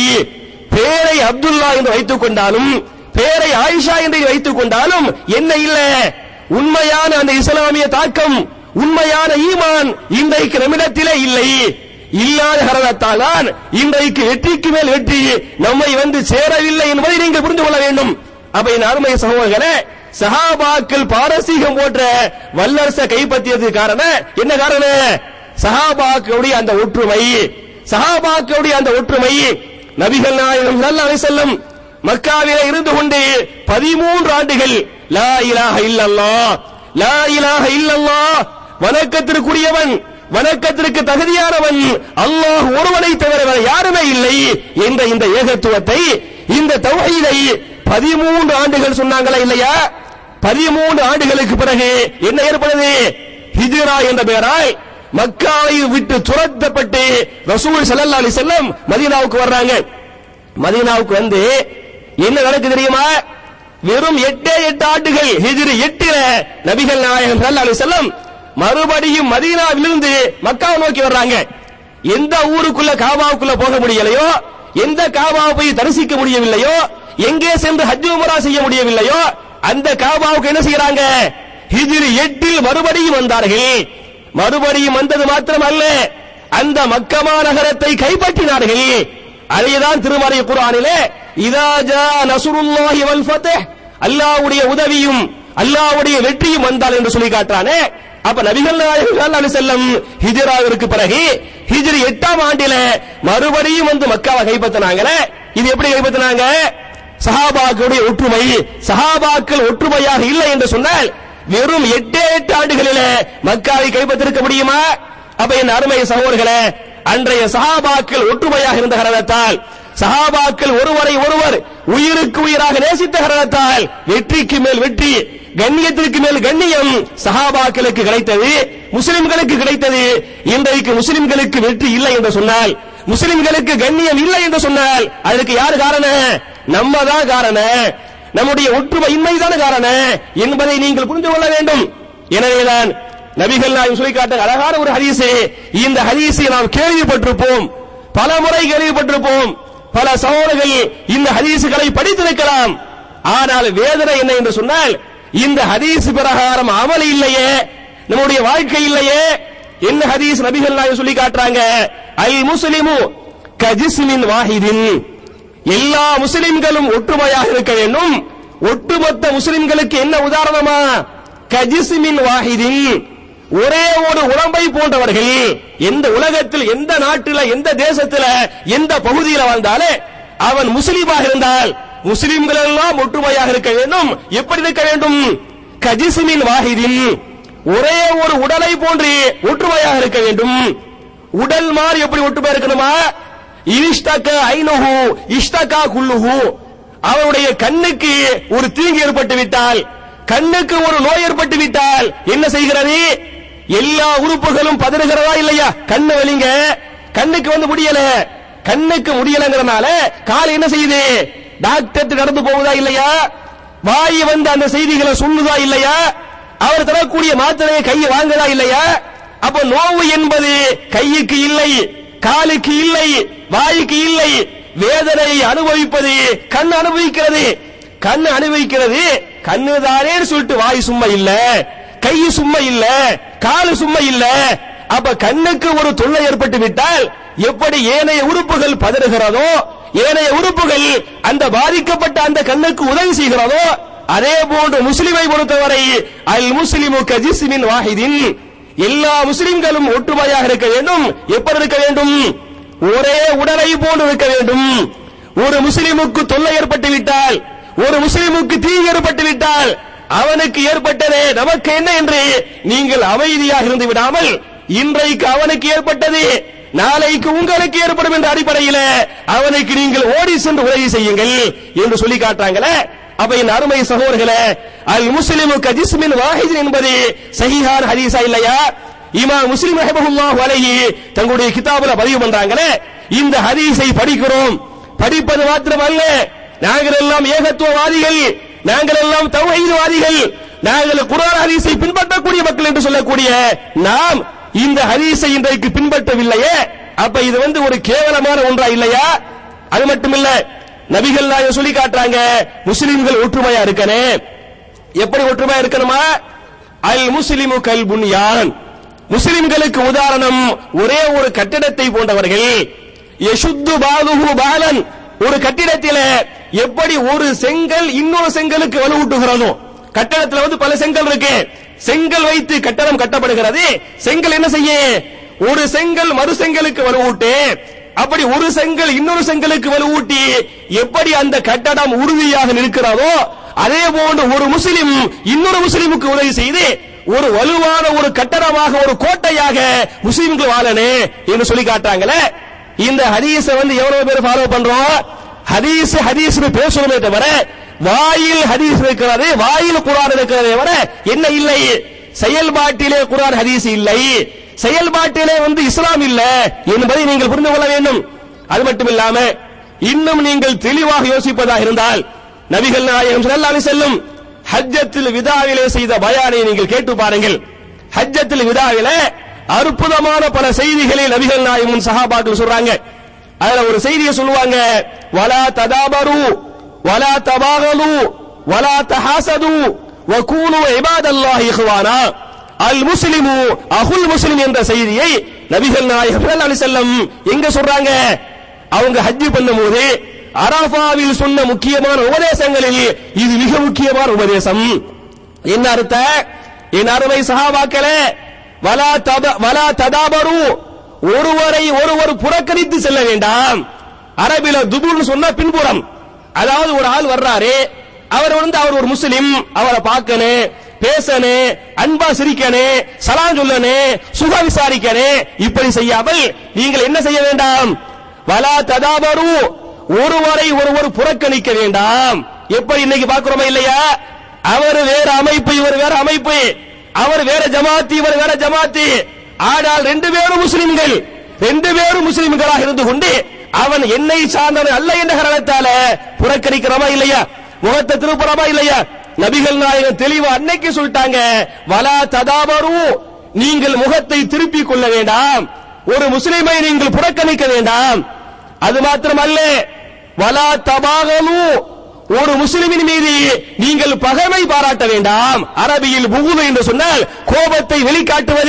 பேரை அப்துல்லா என்று வைத்துக் கொண்டாலும் பேரை ஆயிஷா என்று வைத்துக் கொண்டாலும் என்ன இல்ல உண்மையான அந்த இஸ்லாமிய தாக்கம் உண்மையான ஈமான் இன்றைக்கு நம்மிடத்திலே இல்லை இல்லாத காரணத்தால் தான் இன்றைக்கு வெற்றிக்கு மேல் வெற்றி நம்மை வந்து சேரவில்லை என்பதை நீங்கள் புரிந்து கொள்ள வேண்டும் அப்ப என் அருமை சகோதரர்களே சஹாபாக்கள் பாரசீகம் போன்ற வல்லரச கைப்பற்றியதுக்கு காரணம் என்ன காரணம் சஹாபாக்களுடைய அந்த ஒற்றுமை சஹாபாக்களுடைய அந்த ஒற்றுமை நபிகள் நாயகம் ஸல்லல்லாஹு அலைஹி வஸல்லம் மக்காவிலே இருந்து கொண்டு பதிமூன்று ஆண்டுகள் லா இலாஹ இல்லல்லாஹ் லா இலாஹ இல்லல்லாஹ் வணக்கத்திற்குரியவன் வணக்கத்திற்கு தகுதியானவன் அல்லாஹ் ஒருவனை தவிர வேறு யாருமே இல்லை என்ற இந்த ஏகத்துவத்தை இந்த தௌஹீதை பதிமூன்று ஆண்டுகள் சொன்னாங்களா இல்லையா பதிமூன்று ஆண்டுகளுக்கு பிறகு என்ன ஏற்படுது ஹிஜ்ரா என்ற பெயரால் மக்காவை விட்டு துரத்தப்பட்டு ரசூல் ஸல்லல்லாஹு அலைஹி வஸல்லம் மதீனாவுக்கு வர்றாங்க மதீனாவுக்கு வந்து என்ன நடக்குது தெரியுமா வெறும் எட்டே எட்டு ஆண்டுகள் ஹிஜ்ரி எட்டில நபிகள் நாயகம் ஸல்லல்லாஹு அலைஹி வஸல்லம் மறுபடியும் மதீனாவிலிருந்து மக்காவை நோக்கி வர்றாங்க எந்த ஊருக்குள்ள காபாவுக்குள்ள போக முடியலையோ எந்த காபாவை போய் தரிசிக்க முடியவில்லையோ எங்கே சென்று ஹஜ் உம்ரா செய்ய முடியவில்லையோ அந்த காபாவுக்கு என்ன செய்யறாங்க ஹிஜ்ரி எட்டில் மறுபடியும் வந்தார்கள் மறுபடியும் வந்தது மாத்திரமல்ல அந்த மக்கமா நகரத்தை கைப்பற்றினார்கள் அதைதான் திருமறை குர்ஆனிலே இதா ஜா நஸ்ருல்லாஹி வல் ஃபத்ஹ் அல்லாஹ்வுடைய உதவியும் அல்லாஹ்வுடைய வெற்றியும் வந்தால் என்று சொல்லி காட்டுறானே அப்ப நபிகள் நாயகம் ஸல்லல்லாஹு அலைஹி வஸல்லம் ஹிஜ்ராவிற்கு பிறகு ஹிஜ்ரி எட்டாம் ஆண்டில மறுபடியும் வந்து மக்காவை கைப்பற்றினாங்களே இது எப்படி கைப்பற்றினாங்க சஹாபாக்களுடைய ஒற்றுமை சஹாபாக்கள் ஒற்றுமையாக இல்லை என்று சொன்னால் வெறும் எட்டே எட்டு ஆண்டுகளிலே மக்காவை கைப்பற்றிருக்க முடியுமா அப்ப என் அருமை சகோதரர்களே அன்றைய சஹாபாக்கள் ஒற்றுமையாக இருந்த காரணத்தால் சஹாபாக்கள் ஒருவரை ஒருவர் உயிருக்கு உயிராக நேசித்த காரணத்தால் வெற்றிக்கு மேல் வெற்றி கண்ணியத்திற்கு மேல் கண்ணியம் சஹாபாக்களுக்கு கிடைத்தது முஸ்லிம்களுக்கு கிடைத்தது இன்றைக்கு முஸ்லிம்களுக்கு வெற்றி இல்லை என்று சொன்னால் முஸ்லிம்களுக்கு கண்ணியம் இல்லை என்று சொன்னால் அதற்கு யார் காரணம் நம்ம தான் காரணம் நம்முடைய ஒற்றுமை இன்மைதான் காரணம் என்பதை நீங்கள் புரிந்து கொள்ள வேண்டும் எனவேதான் நபிகள் நாயகம் சொல்லி காட்ட அழகான ஒரு ஹதீஸ் இந்த ஹதீஸை நாம் கேள்விப்பட்டிருப்போம் பல முறை கேள்விப்பட்டிருப்போம் பல சகோதரர்கள் இந்த ஹதீசுகளை படித்திருக்கலாம் ஆனால் வேதனை என்ன என்று சொன்னால் இந்த ஹதீஸ் பிரகாரம் அமல் இல்லையே நம்முடைய வாழ்க்கை இல்லையே என்ன ஹதீஸ் நபிகள் நாயகம் சொல்லி காட்டுறாங்க அல் முஸ்லிமு கஜிஸ்மின் வாஹிதின் எல்லா முஸ்லிம்களும் ஒற்றுமையாக இருக்க வேண்டும் ஒட்டுமொத்த முஸ்லிம்களுக்கு என்ன உதாரணமா கஜிஸ்மின் வாஹிதின் ஒரே ஒரு உடம்பை போன்றவர்கள் எந்த உலகத்தில் எந்த நாட்டில எந்த தேசத்துல எந்த பகுதியில வாழ்ந்தாலே அவன் முஸ்லீமாக இருந்தால் முஸ்லிம்கள் எல்லாம் ஒற்றுமையாக இருக்க வேண்டும் எப்படி இருக்க வேண்டும் கஜிஸ்மின் வாஹிதின் ஒரே ஒரு உடலை போன்று ஒற்றுமையாக இருக்க வேண்டும் உடல் மாறி எப்படி ஒற்றுமை இருக்கணுமா இஷ்டக ஐநுஹு இஷ்டகா குல்லுஹு அவருடைய கண்ணுக்கு ஒரு தீங்கு ஏற்பட்டு விட்டால் கண்ணுக்கு ஒரு நோய் ஏற்பட்டு விட்டால் என்ன செய்கிறது எல்லா உறுப்புகளும் பதறுகிறதா இல்லையா கண்ணு வலிங்க கண்ணுக்கு வந்து முடியல கண்ணுக்கு முடியலங்கிறனால கால் என்ன செய்யுது டாக்டர் நடந்து போகுதா இல்லையா வாய் வந்து அந்த செய்திகளை சொல்லுதா இல்லையா அவர் தரக்கூடிய மாத்திரையை கையை வாங்குதா இல்லையா அப்ப நோவு என்பது கையுக்கு இல்லை காலுக்கு இல்லை வாய்க்கு இல்லை வேதனை அனுபவிப்பது கண் அனுபவிக்கிறது கண் அனுபவிக்கிறது கண்ணு தானே சொல்லிட்டு வாய் சும்மா இல்ல கை சும்மா இல்ல காலு சும்மா இல்ல அப்ப கண்ணுக்கு ஒரு தொல்லை ஏற்பட்டு விட்டால் எப்படி ஏனைய உறுப்புகள் பதறுகிறதோ ஏனைய உறுப்புகள் அந்த பாதிக்கப்பட்ட அந்த கண்ணுக்கு உதவி செய்கிறதோ அதே போன்று முஸ்லிமை பொறுத்தவரை அல் முஸ்லிமு கஜிஸ்மின் வாஹிதின் எல்லா முஸ்லிம்களும் ஒற்றுமையாக இருக்க வேண்டும் எப்படி இருக்க வேண்டும் ஒரே உடலை போன்று இருக்க வேண்டும் ஒரு முஸ்லிமுக்கு தொல்லை ஏற்பட்டு விட்டால் ஒரு முஸ்லிமுக்கு தீ ஏற்பட்டு விட்டால் அவனுக்கு ஏற்பட்டதே நமக்கு என்ன என்று நீங்கள் அமைதியாக இருந்து விடாமல் இன்றைக்கு அவனுக்கு ஏற்பட்டது நாளைக்கு உங்களுக்கு ஏற்படும் என்ற அடிப்படையில் அவனுக்கு நீங்கள் ஓடி சென்று உதவி செய்யுங்கள் என்று சொல்லி காட்டுறாங்களே அப்ப என் அருமை சகோதரர்களே அல் முஸ்லிமு கஜிஸ்மின் வாஹித் என்பது சஹீஹான ஹதீஸா இல்லையா இமாம் முஸ்லிம் ரஹமஹுல்லாஹு அலைஹி தங்களுடைய கிதாபுல பதிவு பண்றாங்களே இந்த ஹதீஸை படிக்கிறோம் படிப்பது மாத்திரமல்ல நாங்கள் எல்லாம் ஏகத்துவவாதிகள் நாங்கள் எல்லாம் தௌஹீத்வாதிகள் நாங்கள் குர்ஆன் ஹதீஸை பின்பற்றக்கூடிய மக்கள் என்று சொல்லக்கூடிய நாம் இந்த ஹதீஸை இன்றைக்கு பின்பற்றவில்லையே அப்ப இது வந்து ஒரு கேவலமான ஒன்றா இல்லையா அது மட்டுமில்ல நபிகள் நாயகம் சொல்லி காட்டுறாங்க முஸ்லிம்கள் ஒற்றுமையா இருக்கனே எப்படி ஒற்றுமையா இருக்கணுமா அல் முஸ்லிமு கல் புன்யான் முஸ்லிம்களுக்கு உதாரணம் ஒரே ஒரு கட்டிடத்தை போன்றவர்கள் யசுத்து பாலுஹு பாலன் ஒரு கட்டிடத்தில எப்படி ஒரு செங்கல் இன்னொரு செங்கலுக்கு வலுவூட்டுகிறதோ கட்டடத்துல வந்து பல செங்கல் இருக்கு செங்கல் வைத்து கட்டடம் கட்டப்படுகிறது செங்கல் என்ன செய்ய ஒரு செங்கல் மறு செங்கலுக்கு வலுவூட்டு அப்படி ஒரு செங்கல் இன்னொரு செங்கலுக்கு வலுவூட்டி எப்படி அந்த கட்டடம் உறுதியாக நிற்கிறதோ அதே போன்று ஒரு முஸ்லிம் இன்னொரு முஸ்லிமுக்கு உதவி செய்து ஒரு வலுவான ஒரு கட்டடமாக ஒரு கோட்டையாக முஸ்லிம்கள் வாழனே என்று சொல்லி காட்டாங்களே இந்த ஹதீஸ வந்து எவ்வளவு பேர் ஃபாலோ பண்றோம் ஹதீஸ் ஹதீஸ் பேசுறோமே தவிர வாயில் ஹதீஸ் இருக்கிறது வாயில் குரான் இருக்கிறதே தவிர என்ன இல்லை செயல்பாட்டிலே குரான் ஹதீஸ் இல்லை செயல்பாட்டிலே வந்து இஸ்லாம் இல்ல என்பதை நீங்கள் புரிந்து கொள்ள வேண்டும் அது மட்டும் இல்லாம இன்னும் நீங்கள் தெளிவாக யோசிப்பதாக இருந்தால் நபிகள் நாயகம் ஸல்லல்லாஹு அலைஹி செல்லும் ஹஜ்ஜத்தில் விதாவிலே செய்த பயானை நீங்கள் கேட்டு பாருங்கள் ஹஜ்ஜத்தில் விதாவில அற்புதமான பல செய்திகளை நபிகள் நாயகம் சஹாபாக்கள் சொல்றாங்க அதுல ஒரு செய்தியை சொல்லுவாங்க வலா ததாபரு வலா தபாகலு வலா தஹாசது வகூனு இபாதல்லாஹி இஹ்வானா அல் முஸ்லிமு அகுல் முஸ்லிம் என்ற செய்தியை நபிகள் நாயகம் ஸல்லல்லாஹு அலைஹி வஸல்லம் எங்க சொல்றாங்க அவங்க ஹஜ் பண்ணும்போது அரஃபாவில் சொன்ன முக்கியமான உபதேசங்களில் இது மிக முக்கியமான உபதேசம் என்ன அர்த்த என் அருமை சஹாபாக்களே வலா தப வலா ததாபரு ஒருவரை ஒருவர் புறக்கணித்து செல்ல வேண்டாம் அரபில துபுர்னு சொன்னா பின்புறம் அதாவது ஒரு ஆள் வர்றாரு அவர் வந்து அவர் ஒரு முஸ்லிம் அவரை பார்க்கணும் பேசணும் அன்பா சிரிக்கணும் சலாம் சொல்லணும் சுக விசாரிக்கணும் இப்படி செய்யாமல் நீங்கள் என்ன செய்ய வேண்டாம் வலா ததாபரு ஒருவரை ஒருவர் புறக்கணிக்க வேண்டாம் எப்படி இன்னைக்கு பார்க்கிறோமா இல்லையா அவர் வேற அமைப்பு இவர் வேற அமைப்பு அவர் வேற ஜமாத்து இவர் வேற ஜமாத்து ஆனால் ரெண்டு பேரும் முஸ்லிம்கள் ரெண்டு பேரும் முஸ்லிம்களாக இருந்து கொண்டு அவன் என்னை சார்ந்தவன் அல்ல என்ற காரணத்தால புறக்கணிக்கிறோமா இல்லையா முகத்தை திருப்புறமா இல்லையா நபிகள் நாயகம் தெளிவா அன்னைக்கு சொல்லிட்டாங்க வலா ததாபரு நீங்கள் முகத்தை திருப்பிக் கொள்ள வேண்டாம் ஒரு முஸ்லிமை நீங்கள் புறக்கணிக்க வேண்டாம் அது மாத்திரமல்ல வலா தபாகலு ஒரு முஸ்லிமின் மீது நீங்கள் பகைமை பாராட்ட வேண்டாம் அரபியில் புகுது என்று சொன்னால் கோபத்தை வெளிக்காட்டுவது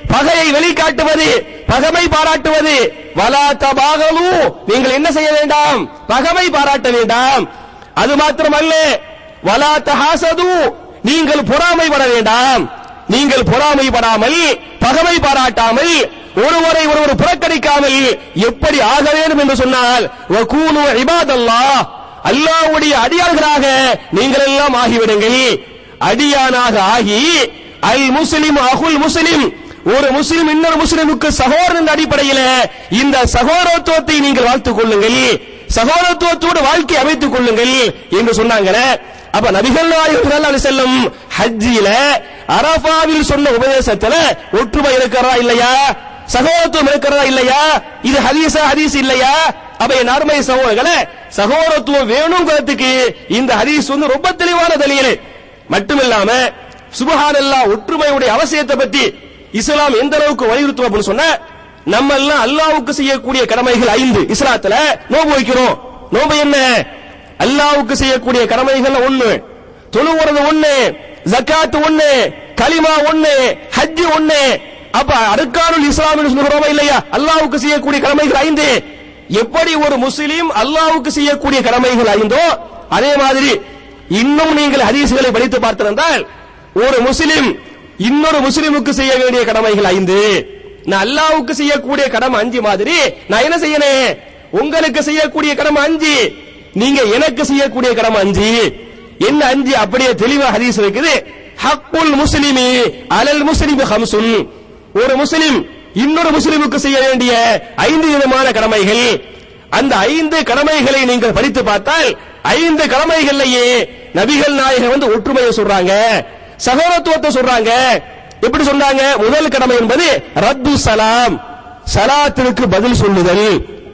பகையை வெளிக்காட்டுவது பகமை பாராட்டுவது வலா தபாகலு நீங்கள் என்ன செய்ய வேண்டாம் பகமை பாராட்ட வேண்டாம் அது மாத்திரமல்ல வலா தஹாசது நீங்கள் பொறாமைப்பட வேண்டாம் நீங்கள் பொறாமைப்படாமல் பகமை பாராட்டாமல் ஒருவரை ஒருவர் புறக்கணிக்காமல் எப்படி ஆக வேண்டும் என்று சொன்னால் வகூனு இபாதல்லாஹ் அல்லாஹ்வுடைய அடியார்களாக நீங்கள் எல்லாம் ஆகிவிடுங்கள் அடியானாக ஆகி அல் முஸ்லிம் அகுல் முஸ்லிம் ஒரு முஸ்லிம் இன்னொரு முஸ்லிமுக்கு சகோதரன் என்ற அடிப்படையில் இந்த சகோதரத்துவத்தை நீங்கள் வாழ்த்துக் கொள்ளுங்கள் சகோதரத்துவத்தோடு வாழ்க்கை அமைத்துக் கொள்ளுங்கள் என்று சொன்னாங்களே அப்ப நபிகள் நாயகம் ஸல்லல்லாஹு அலைஹி வஸல்லம் ஹஜ்ஜில அரஃபாவில் சொன்ன உபதேசத்துல ஒற்றுமை இருக்கிறதா இல்லையா சகோதரத்துவம் இருக்கிறதா இல்லையா இது ஹதீஸா ஹதீஸ் இல்லையா அப்ப என் அருமை சகோதரர்களே சகோதரத்துவம் வேணுங்கிறதுக்கு இந்த ஹதீஸ் வந்து ரொம்ப தெளிவான தெளியல் மட்டுமில்லாம சுபஹானல்லாஹ் ஒற்றுமையுடைய அவசியத்தை பத்தி இஸ்லாம் எந்த அளவுக்கு வலியுறுத்தும் அப்படின்னு சொன்ன நம்ம எல்லாம் அல்லாஹ்வுக்கு செய்யக்கூடிய கடமைகள் ஐந்து இஸ்லாத்துல நோன்பு வைக்கிறோம் நோன்பு என்ன அல்லாஹ்வுக்கு செய்யக்கூடிய கடமைகள் ஒண்ணு தொழுவுறது ஒண்ணு ஜக்காத் ஒண்ணு கலிமா ஒண்ணு ஹஜ் ஒண்ணு அப்ப அருக்கானுல் இஸ்லாம் சொல்றோமா இல்லையா அல்லாஹ்வுக்கு செய்யக்கூடிய கடமைகள் ஐந்து எப்படி ஒரு முஸ்லீம் அல்லாஹ்வுக்கு செய்யக்கூடிய கடமைகள் ஐந்தோ அதே மாதிரி இன்னும் நீங்கள் ஹதீஸ்களை படித்து பார்த்திருந்தால் ஒரு முஸ்லிம் இன்னொரு முஸ்லிமுக்கு செய்ய வேண்டிய கடமைகள் ஐந்து நான் அல்லாஹ்வுக்கு செய்யக்கூடிய கடமை அஞ்சு மாதிரி நான் என்ன செய்யணும் உங்களுக்கு செய்யக்கூடிய கடமை அஞ்சு நீங்க எனக்கு செய்யக்கூடிய கடமை அஞ்சு என்ன அஞ்சு அப்படியே தெளிவா ஹதீஸ் இருக்குது ஹக்குல் முஸ்லிமி அலல் முஸ்லிமி ஹம்சுன் ஒரு முஸ்லிம் இன்னொரு முஸ்லிமுக்கு செய்ய வேண்டிய ஐந்து விதமான கடமைகள் அந்த ஐந்து கடமைகளை நீங்கள் படித்து பார்த்தால் ஐந்து கடமைகள்லயே நபிகள் நாயகம் வந்து ஒற்றுமையை சொல்றாங்க சகோதரத்துவத்தை சொல்றாங்க எப்படி சொன்னாங்க முதல் கடமை என்பது ரத்து சலாம் சலாத்திற்கு பதில் சொல்லுதல்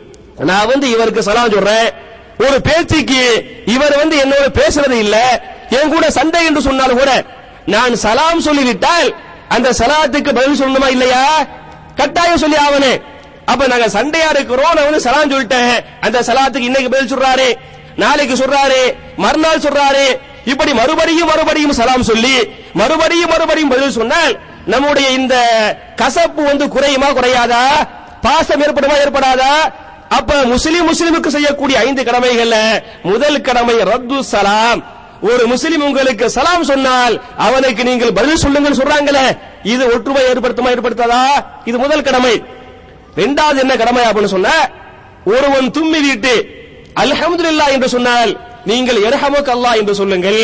நான் வந்து இவருக்கு சலாம் சொல்றேன் ஒரு பேச்சுக்கு இவர் வந்து என்னோட பேசுறது இல்ல என் கூட சண்டை என்று சொன்னாலும் கூட நான் சலாம் சொல்லிவிட்டால் அந்த சலாத்துக்கு பதில் சொல்லணுமா இல்லையா கட்டாயம் சொல்லி ஆவனே அப்ப நாங்க சண்டையா இருக்கிறோம் நான் வந்து சலாம் சொல்லிட்டேன் அந்த சலாத்துக்கு இன்னைக்கு பதில் சொல்றாரு நாளைக்கு சொல்றாரு மறுநாள் சொல்றாரு இப்படி மறுபடியும் மறுபடியும் சலாம் சொல்லி மறுபடியும் மறுபடியும் பதில் சொன்னால் நம்முடைய இந்த கசப்பு வந்து குறையுமா குறையாதா பாசம் ஏற்படுமா ஏற்படாதா அப்ப முஸ்லிம் முஸ்லிமுக்கு செய்யக்கூடிய ஐந்து கடமைகள்ல முதல் கடமை ரத்து சலாம் ஒரு முஸ்லிம் உங்களுக்கு சலாம் சொன்னால் அவனுக்கு நீங்கள் பதில் சொல்லுங்கள் சொல்றாங்களே இது ஒற்றுமை ஏற்படுத்துமா ஏற்படுத்தாதா இது முதல் கடமை இரண்டாவது என்ன கடமை அப்படின்னு சொன்ன ஒருவன் தும்மி விட்டு அல்ஹம்துலில்லாஹ் என்று சொன்னால் நீங்கள் எர்ஹமுக் அல்லாஹ் என்று சொல்லுங்கள்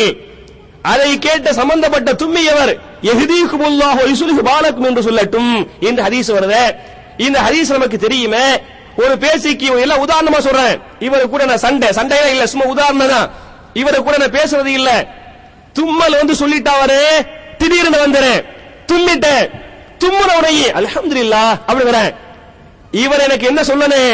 அதை கேட்ட சம்பந்தப்பட்ட தும்மியவர் எஹ்தீகுமுல்லாஹு யுஸ்லிஹு பாலக்கும் என்று சொல்லட்டும் இந்த ஹதீஸ் வருது இந்த ஹதீஸ் நமக்கு தெரியுமே ஒரு பேசிக்கு எல்லாம் உதாரணமா சொல்றேன் இவரு கூட நான் சண்டை சண்டையே இல்ல சும்மா உதாரணம் தான் இவரு கூட நான் பேசுறது இல்ல தும்மல் வந்து சொல்லிட்டாவரு திடீர்னு வந்துறேன் தும்மிட்டேன் தும்முன உடனே அல்ஹம்துலில்லாஹ் அப்படி வரேன் இவர் எனக்கு என்ன சொல்லணும்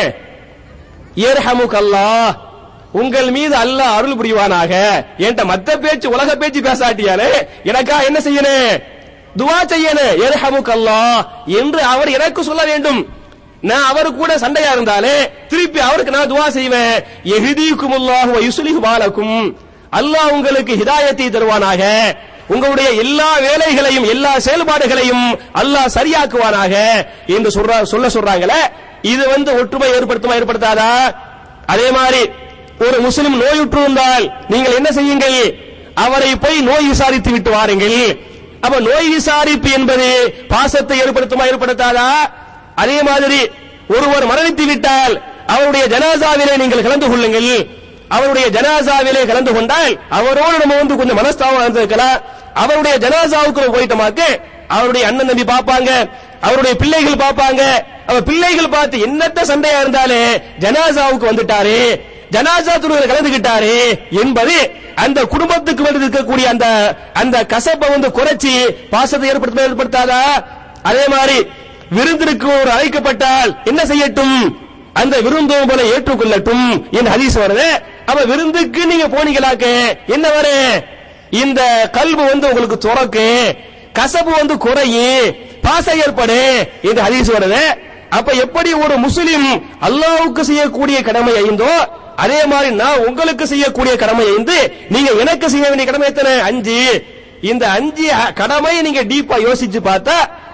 ஏர்ஹமுக் அல்லாஹ் உங்கள் மீது அல்லாஹ் அருள் புரிவானாக என்கிட்ட மத்த பேச்சு உலக பேச்சு பேசாட்டியாலே எனக்கா என்ன செய்யணும் துவா செய்யணும் ஏர்ஹமுக் அல்லாஹ் என்று அவர் எனக்கு சொல்ல வேண்டும் நான் அவர் கூட சண்டையா இருந்தாலே திருப்பி அவருக்கு நான் துவா செய்வேன் எஹிதீக்குமுல்லாஹு யுஸ்லிஹு பாலக்கும் அல்லாஹ் உங்களுக்கு ஹிதாயத்தை தருவானாக உங்களுடைய எல்லா வேலைகளையும் எல்லா செயல்பாடுகளையும் அல்லாஹ் சரியாக்குவானாக என்று சொல்ற சொல்ல சொல்றாங்களே இது வந்து ஒற்றுமை ஏற்படுத்துமா ஏற்படுத்தாதா அதே மாதிரி ஒரு முஸ்லிம் நோயுற்று இருந்தால் நீங்கள் என்ன செய்யுங்கள் அவரை போய் நோய் விசாரித்து விட்டு வாருங்கள் அப்ப நோய் விசாரிப்பு என்பது பாசத்தை ஏற்படுத்துமா ஏற்படுத்தாதா அதே மாதிரி ஒருவர் மரணித்து விட்டால் அவருடைய ஜனாசாவிலே நீங்கள் கலந்து கொள்ளுங்கள் அவருடைய ஜனாசாவிலே கலந்து கொண்டால் அவரோடு நம்ம வந்து கொஞ்சம் மனஸ்தாபம் இருந்திருக்கலாம் அவருடைய ஜனாசாவுக்கு போயிட்டோமாக்கு அவருடைய அண்ணன் தம்பி பார்ப்பாங்க அவருடைய பிள்ளைகள் பார்ப்பாங்க அவ பிள்ளைகள் பார்த்து என்னத்த சண்டையா இருந்தாலே ஜனாசாவுக்கு வந்துட்டாரு ஜனாசா துறையில் கலந்துகிட்டாரு என்பது அந்த குடும்பத்துக்கு வந்து இருக்கக்கூடிய அந்த அந்த கசப்பை வந்து குறைச்சி பாசத்தை ஏற்படுத்த ஏற்படுத்தாதா அதே மாதிரி விருந்திற்கு ஒரு அழைக்கப்பட்டால் என்ன செய்யட்டும் அந்த விருந்தோம் போல ஏற்றுக்கொள்ளட்டும் என்று ஹதீஸ் வருது அப்ப விருந்துக்கு நீங்க போனீங்களாக்க என்ன வரும் இந்த கல்வி வந்து உங்களுக்கு துறக்கு கசப்பு வந்து குறையும் பாசம் ஏற்படு என்று ஹதீஸ் வருது அப்ப எப்படி ஒரு முஸ்லிம் அல்லாஹ்வுக்கு செய்யக்கூடிய கடமை ஐந்தோ அதே மாதிரி நான் உங்களுக்கு செய்யக்கூடிய கடமை ஐந்து நீங்க எனக்கு செய்ய வேண்டிய கடமை எத்தனை அஞ்சு இந்த அஞ்சு கடமை நீங்க டீப்பா யோசிச்சு பார்த்தா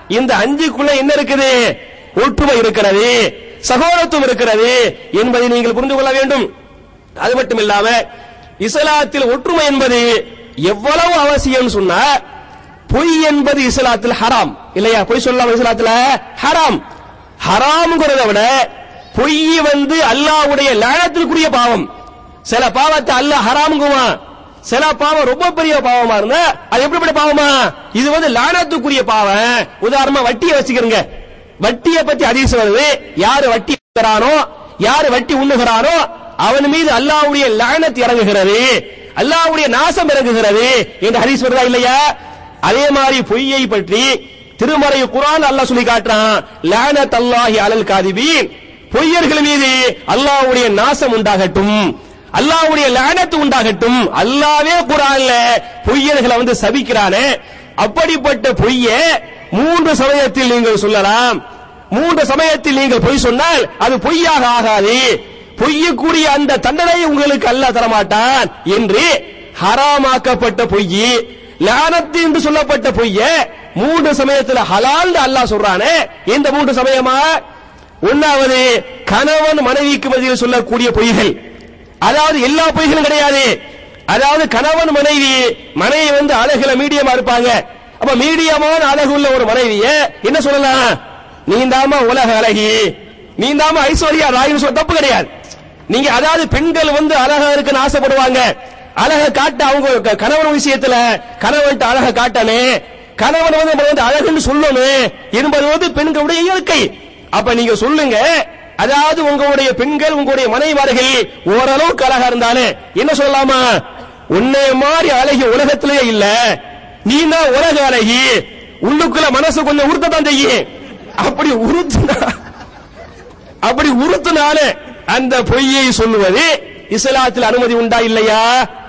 இந்த அஞ்சுக்குள்ள என்ன இருக்குது ஒற்றுமை இருக்கிறது சகோதரத்துவம் இருக்கிறது என்பதை நீங்கள் புரிந்து கொள்ள வேண்டும் அது மட்டும் இல்லாம இஸ்லாத்தில் ஒற்றுமை என்பது எவ்வளவு அவசியம் சொன்னா பொய் என்பது இஸ்லாத்தில் ஹராம் இல்லையா பொய் சொல்லலாம் இஸ்லாத்துல ஹராம் ஹராம்ங்கிறத விட பொய் வந்து அல்லாஹ்வுடைய லானத்திற்குரிய பாவம் சில பாவத்தை அல்லாஹ் ஹராம்ங்குவான் சில பாவம் ரொம்ப பெரிய பாவமா இருந்தா அது எப்படிப்பட்ட பாவமா இது வந்து லானத்துக்குரிய பாவம் உதாரணமா வட்டியை வச்சுக்கிறங்க வட்டியை பத்தி அதிச வருது யாரு வட்டி தரானோ யாரு வட்டி உண்ணுகிறானோ அவன் மீது அல்லாஹ்வுடைய லானத் இறங்குகிறது அல்லாஹ்வுடைய நாசம் இறங்குகிறது என்று ஹதீஸ் வருதா இல்லையா அதே மாதிரி பொய்யை பற்றி திருமறை குர்ஆன் அல்லாஹ் சொல்லி காட்டுறான் லானத் அல்லாஹி அலல் காதிபீன் பொய்யர்கள் மீது அல்லாஹ்வுடைய நாசம் உண்டாகட்டும் அல்லாஹ்வுடைய லானத்து உண்டாகட்டும் அல்லாஹ்வே குர்ஆன்ல பொய்யர்களை வந்து சபிக்கிறானே அப்படிப்பட்ட பொய்யை மூன்று சமயத்தில் நீங்கள் சொல்லலாம் மூன்று சமயத்தில் நீங்கள் பொய் சொன்னால் அது பொய்யாக ஆகாது பொய்யக்கூடிய அந்த தண்டனை உங்களுக்கு அல்லாஹ் தரமாட்டான் என்று ஹராமாக்கப்பட்ட பொய் லானத்து என்று சொல்லப்பட்ட பொய்ய மூன்று சமயத்தில் ஹலால் அல்லாஹ் சொல்றானே இந்த மூன்று சமயமா ஒன்னாவது கணவன் மனைவிக்கு மத்தியில் சொல்லக்கூடிய பொய்கள் அதாவது எல்லா பொய்களும் கிடையாது அதாவது கணவன் மனைவி மனைவி வந்து அழகுல மீடியமா இருப்பாங்க அப்ப மீடியமான அழகு உள்ள ஒரு மனைவிய என்ன சொல்லலாம் நீந்தாம உலக அழகி நீந்தாம ஐஸ்வர்யா ராயின்னு சொல்ல தப்பு கிடையாது நீங்க அதாவது பெண்கள் வந்து அழகா இருக்குன்னு ஆசைப்படுவாங்க அழக காட்ட அவங்க க- கணவன் விஷயத்துல கணவன்ட்டு அழக காட்டனே கணவன் வந்து நம்மள வந்து அழகுன்னு சொல்லணும் என்பது வந்து பெண்களுடைய இயற்கை அப்ப நீங்க சொல்லுங்க அதாவது உங்களுடைய பெண்கள் உங்களுடைய மனைவார்கள் ஓரளவுக்கு அழகா இருந்தாலே என்ன சொல்லலாமா உன்னை மாதிரி அழகி உலகத்திலேயே இல்ல நீ தான் உலக அழகி உள்ளுக்குள்ள மனசு கொஞ்சம் உறுத்தத்தான் செய்யும் அப்படி உறுத்துனா அப்படி உறுத்தினால அந்த பொய்யை சொல்லுவது இஸ்லாத்தில் அனுமதி உண்டா இல்லையா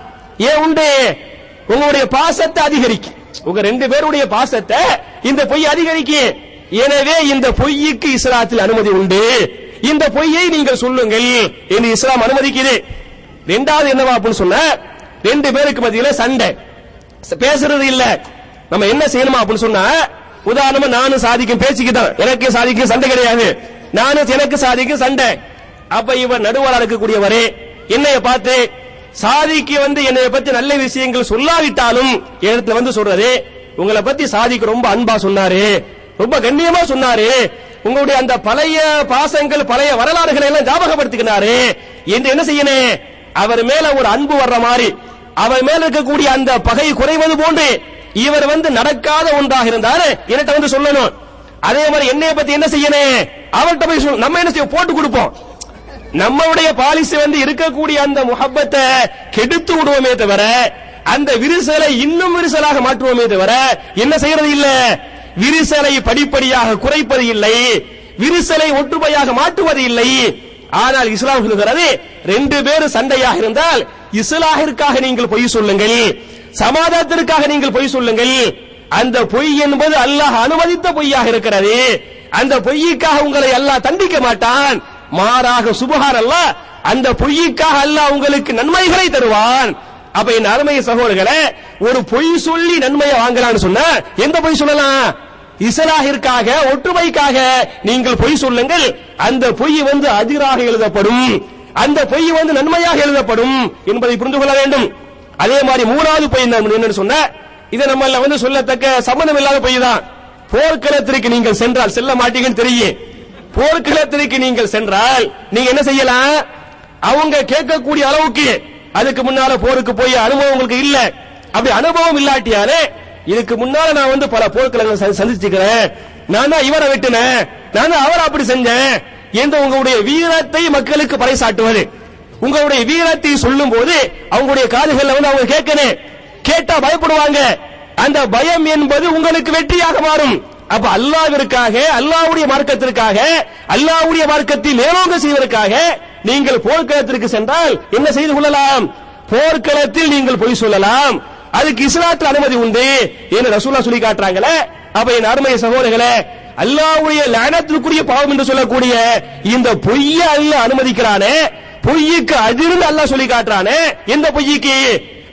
ஏன் உண்டு உங்களுடைய பாசத்தை அதிகரிக்கும் உங்க ரெண்டு பேருடைய பாசத்தை இந்த பொய் அதிகரிக்கும் எனவே இந்த பொய்யுக்கு இஸ்லாத்தில் அனுமதி உண்டு இந்த பொய்யை நீங்கள் சொல்லுங்கள் என்று இஸ்லாம் அனுமதிக்குது ரெண்டாவது என்னவா அப்படின்னு சொன்ன ரெண்டு பேருக்கு மத்தியில சண்டை பேசுறது இல்ல நம்ம என்ன செய்யணுமா அப்படின்னு சொன்னா உதாரணமா நானும் சாதிக்கும் பேச்சுக்கிட்டேன் எனக்கு சாதிக்கும் சண்டை கிடையாது நானும் எனக்கு சாதிக்கும் சண்டை அப்ப இவர் நடுவரா இருக்கக்கூடியவரே என்னைய பார்த்து சாதிக்கு வந்து என்னைய பத்தி நல்ல விஷயங்கள் சொல்லாவிட்டாலும் இடத்துல வந்து சொல்றது உங்களை பத்தி சாதிக்கு ரொம்ப அன்பா சொன்னாரு ரொம்ப கண்ணியமா சொன்னாரு உங்களுடைய அந்த பழைய பாசங்கள் பழைய வரலாறுகளை எல்லாம் ஞாபகப்படுத்திக்கினாரு என்று என்ன செய்யணும் அவர் மேல ஒரு அன்பு வர்ற மாதிரி அவர் மேல இருக்கக்கூடிய அந்த பகை குறைவது போன்று இவர் வந்து நடக்காத ஒன்றாக இருந்தாரு என்கிட்ட வந்து சொல்லணும் அதே மாதிரி என்னைய பத்தி என்ன செய்யணும் அவர்கிட்ட போய் சொல்லணும். நம்ம என்ன செய்ய போட்டு கொடுப்போம் நம்மளுடைய பாலிசி வந்து இருக்கக்கூடிய அந்த முஹப்பத்தை கெடுத்து விடுவோமே தவிர அந்த விரிசலை இன்னும் விரிசலாக மாற்றுவோமே தவிர என்ன செய்யறது இல்ல விரிசலை படிப்படியாக குறைப்பது இல்லை விரிசலை ஒற்றுமையாக மாற்றுவது இல்லை ஆனால் இஸ்லாம் சொல்லுகிறது ரெண்டு பேரும் சண்டையாக இருந்தால் இஸ்லாமிற்காக நீங்கள் பொய் சொல்லுங்கள் சமாதானத்திற்காக நீங்கள் பொய் சொல்லுங்கள் அந்த பொய் என்பது அல்லாஹ் அனுமதித்த பொய்யாக இருக்கிறது அந்த பொய்யுக்காக உங்களை அல்லாஹ் தண்டிக்க மாட்டான் மாறாக சுபஹான் அல்லாஹ் அந்த பொய்யுக்காக அல்லாஹ் உங்களுக்கு நன்மைகளை தருவான் அப்ப என் அருமை சகோதரர்களே ஒரு பொய் சொல்லி நன்மையை வாங்கலாம்னு சொன்னா எந்த பொய் சொல்லலாம் இஸ்லாஹிற்காக ஒற்றுமைக்காக நீங்கள் பொய் சொல்லுங்கள் அந்த பொய் வந்து அதிராக எழுதப்படும் அந்த பொய் வந்து நன்மையாக எழுதப்படும் என்பதை புரிந்து கொள்ள வேண்டும் அதே மாதிரி மூணாவது பொய் என்ன- என்னன்னு சொன்ன இதை நம்மள வந்து சொல்லத்தக்க சம்பந்தம் இல்லாத பொய் தான் போர்க்களத்திற்கு நீங்கள் சென்றால் செல்ல மாட்டீங்கன்னு தெரியும் போர்க்களத்திற்கு நீங்கள் சென்றால் நீங்க என்ன செய்யலாம் அவங்க கேட்கக்கூடிய அளவுக்கு அதுக்கு முன்னால போருக்கு போய் அனுபவம் உங்களுக்கு இல்ல அப்படி அனுபவம் இல்லாட்டியாலே இதுக்கு முன்னால நான் வந்து பல போர்க்களங்களை சந்தி- சந்திச்சுக்கிறேன் நான் தான் இவரை வெட்டினேன் நான் தான் அவரை அப்படி செஞ்சேன் என்று உங்களுடைய வீரத்தை மக்களுக்கு பறைசாட்டுவது உங்களுடைய வீரத்தை சொல்லும் போது அவங்களுடைய காதுகள்ல வந்து அவங்க கேட்கணும் கேட்டா பயப்படுவாங்க அந்த பயம் என்பது உங்களுக்கு வெற்றியாக மாறும் அப்ப அல்லாவிற்காக அல்லாஹ்வுடைய மார்க்கத்திற்காக அல்லாஹ்வுடைய மார்க்கத்தை மேலோங்க செய்வதற்காக நீங்கள் போர்க்களத்திற்கு சென்றால் என்ன செய்து கொள்ளலாம் போர்க்களத்தில் நீங்கள் பொய் சொல்லலாம் அதுக்கு இஸ்லாத்தில் அனுமதி உண்டு என்று ரசூலா சொல்லி காட்டுறாங்களே அப்ப என் அருமை சகோதரர்களே அல்லாஹ்வுடைய லானத்திற்குரிய பாவம் என்று சொல்லக்கூடிய இந்த பொய்யை அல்லாஹ் அனுமதிக்கிறானே பொய்யுக்கு அதிர்ந்து அல்லாஹ் சொல்லி காட்டுறானே எந்த பொய்யுக்கு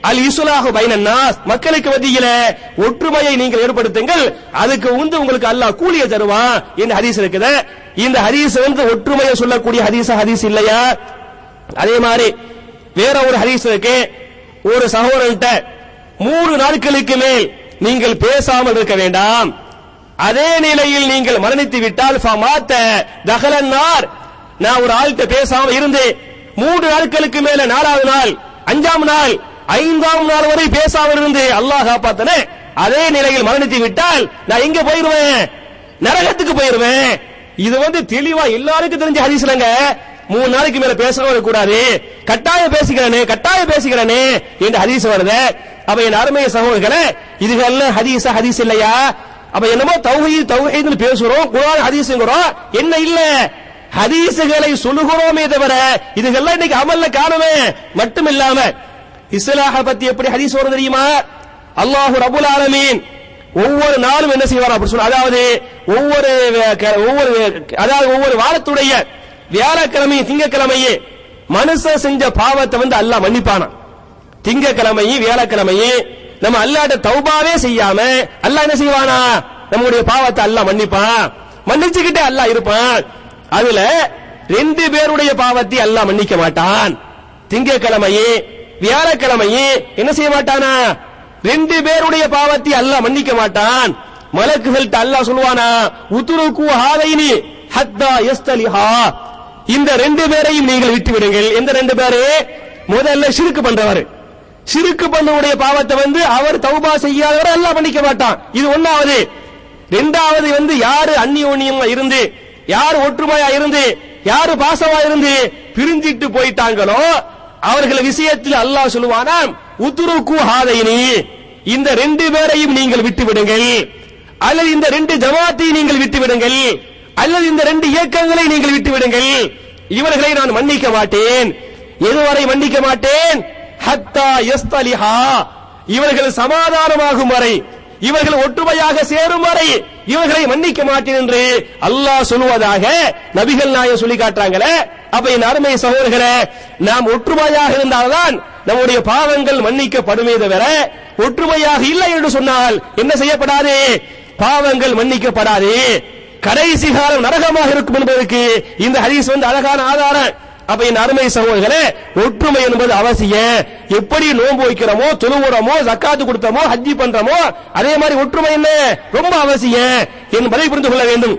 அல் இசுலாஹு பைனன்னாஸ் மக்களுக்கு மத்தியில ஒற்றுமையை நீங்கள் ஏற்படுத்துங்கள் அதுக்கு வந்து உங்களுக்கு அல்லாஹ் கூலியை தருவான் இந்த ஹதீஸ் இருக்குது இந்த ஹதீஸ் வந்து ஒற்றுமையை சொல்லக்கூடிய ஹதீஸ் ஹதீஸ் இல்லையா அதே மாதிரி வேற ஒரு ஹதீஸ் இருக்கு ஒரு சகோதரன்ட்ட மூணு நாட்களுக்கு மேல் நீங்கள் பேசாமல் இருக்க வேண்டாம் அதே நிலையில் நீங்கள் மரணித்து விட்டால் ஃபமாத்த தகலன்னார் நான் ஒரு ஆள்கிட்ட பேசாம இருந்து மூன்று நாட்களுக்கு மேல நாலாவது நாள் அஞ்சாம் நாள் ஐந்தாம் நாள் வரை பேசாம இருந்து அல்லாஹ் காப்பாத்தனே அதே நிலையில் மரணித்து விட்டால் நான் எங்க போயிருவேன் நரகத்துக்கு போயிருவேன் இது வந்து தெளிவா எல்லாருக்கும் தெரிஞ்ச ஹதீஸ்லங்க மூணு நாளைக்கு மேல பேசாம கூடாது கட்டாயம் பேசிக்கிறேனே கட்டாயம் பேசிக்கிறேனே என்று ஹதீஸ் வருது அப்ப என் அருமைய சகோதரர்களே இதுகெல்லாம் ஹதீஸ் ஹதீஸ் இல்லையா அப்ப என்னமோ தௌஹீத் தௌஹீத்னு பேசுறோம் குர்ஆன் ஹதீஸ்ங்கறோம் என்ன இல்ல ஹதீசுகளை சொல்லுகிறோமே தவிர இதுகெல்லாம் இன்னைக்கு அமல்ல காணுமே மட்டும் இல்லாம இஸ்லாஹ பத்தி எப்படி ஹதீஸ் வரும் தெரியுமா அல்லாஹ் ரபுல் ஆலமீன் ஒவ்வொரு நாளும் என்ன செய்வார் அப்படி சொன்ன அதாவது ஒவ்வொரு க- ஒவ்வொரு அதாவது ஒவ்வொரு வாரத்துடைய வியாழக்கிழமை திங்கக்கிழமையே மனுஷன் செஞ்ச பாவத்தை வந்து அல்லாஹ் மன்னிப்பானாம் திங்கக்கிழமையும் வியாழக்கிழமையும் நம்ம அல்லாட்ட தௌபாவே செய்யாம அல்லாஹ் என்ன செய்வானா நம்முடைய பாவத்தை அல்லாஹ் மன்னிப்பான் மன்னிச்சுக்கிட்டே அல்லாஹ் இருப்பான் அதுல ரெண்டு பேருடைய பாவத்தை அல்லாஹ் மன்னிக்க மாட்டான் திங்கக்கிழமையும் வியாழக்கிழமையும் என்ன செய்ய மாட்டானா ரெண்டு பேருடைய பாவத்தை அல்லாஹ் மன்னிக்க மாட்டான் மலக்குகள்ட்ட அல்லாஹ் சொல்லுவானா உத்துருக்கு ஹாதைனி ஹத்தா யஸ்தலிஹா இந்த ரெண்டு பேரையும் நீங்கள் விட்டு விடுங்கள் எந்த ரெண்டு பேரு முதல்ல ஷிருக்கு பண்றவர் ஷிருக்கு பண்ணவுடைய பாவத்தை வந்து அவர் தௌபா செய்யாதவர் அல்லாஹ் மன்னிக்க மாட்டான் இது ஒண்ணாவது ரெண்டாவது வந்து யாரு அந்நியோன்யமா இருந்து யார் ஒற்றுமையா இருந்து யாரு பாசமா இருந்து பிரிஞ்சிட்டு போயிட்டாங்களோ அவர்கள் விஷயத்தில் அல்லாஹ் சொல்லுவானாம் உத்துருக்கு ஹாதைனி இந்த ரெண்டு பேரையும் நீங்கள் விட்டு விடுங்கள் அல்லது இந்த ரெண்டு ஜமாத்தை நீங்கள் விட்டு விடுங்கள் அல்லது இந்த ரெண்டு இயக்கங்களை நீங்கள் விட்டு விடுங்கள் இவர்களை நான் மன்னிக்க மாட்டேன் எதுவரை மன்னிக்க மாட்டேன் ஹத்தா யஸ்தலிஹா இவர்கள் சமாதானமாகும் வரை இவர்கள் ஒற்றுமையாக சேரும் வரை இவர்களை மன்னிக்க மாட்டேன் என்று அல்லாஹ் சொல்லுவதாக நபிகள் நாயகம் சொல்லி காட்டுறாங்களே அப்ப என் அருமை சகோதரர்களே நாம் ஒற்றுமையாக இருந்தால்தான் நம்முடைய பாவங்கள் மன்னிக்கப்படுமே தவிர ஒற்றுமையாக இல்லை என்று சொன்னால் என்ன செய்யப்படாது பாவங்கள் மன்னிக்கப்படாது கடைசி காலம் நரகமாக இருக்கும் என்பதற்கு இந்த ஹதீஸ் வந்து அழகான ஆதாரம் அப்ப என் அருமை சகோதரர்களே ஒற்றுமை என்பது அவசியம் எப்படி நோன்பு வைக்கிறோமோ தொழுவுறோமோ ஜக்காத்து கொடுத்தோமோ ஹஜ்ஜி பண்றோமோ அதே மாதிரி ஒற்றுமை என்ன ரொம்ப அவசியம் என்பதை புரிந்து கொள்ள வேண்டும்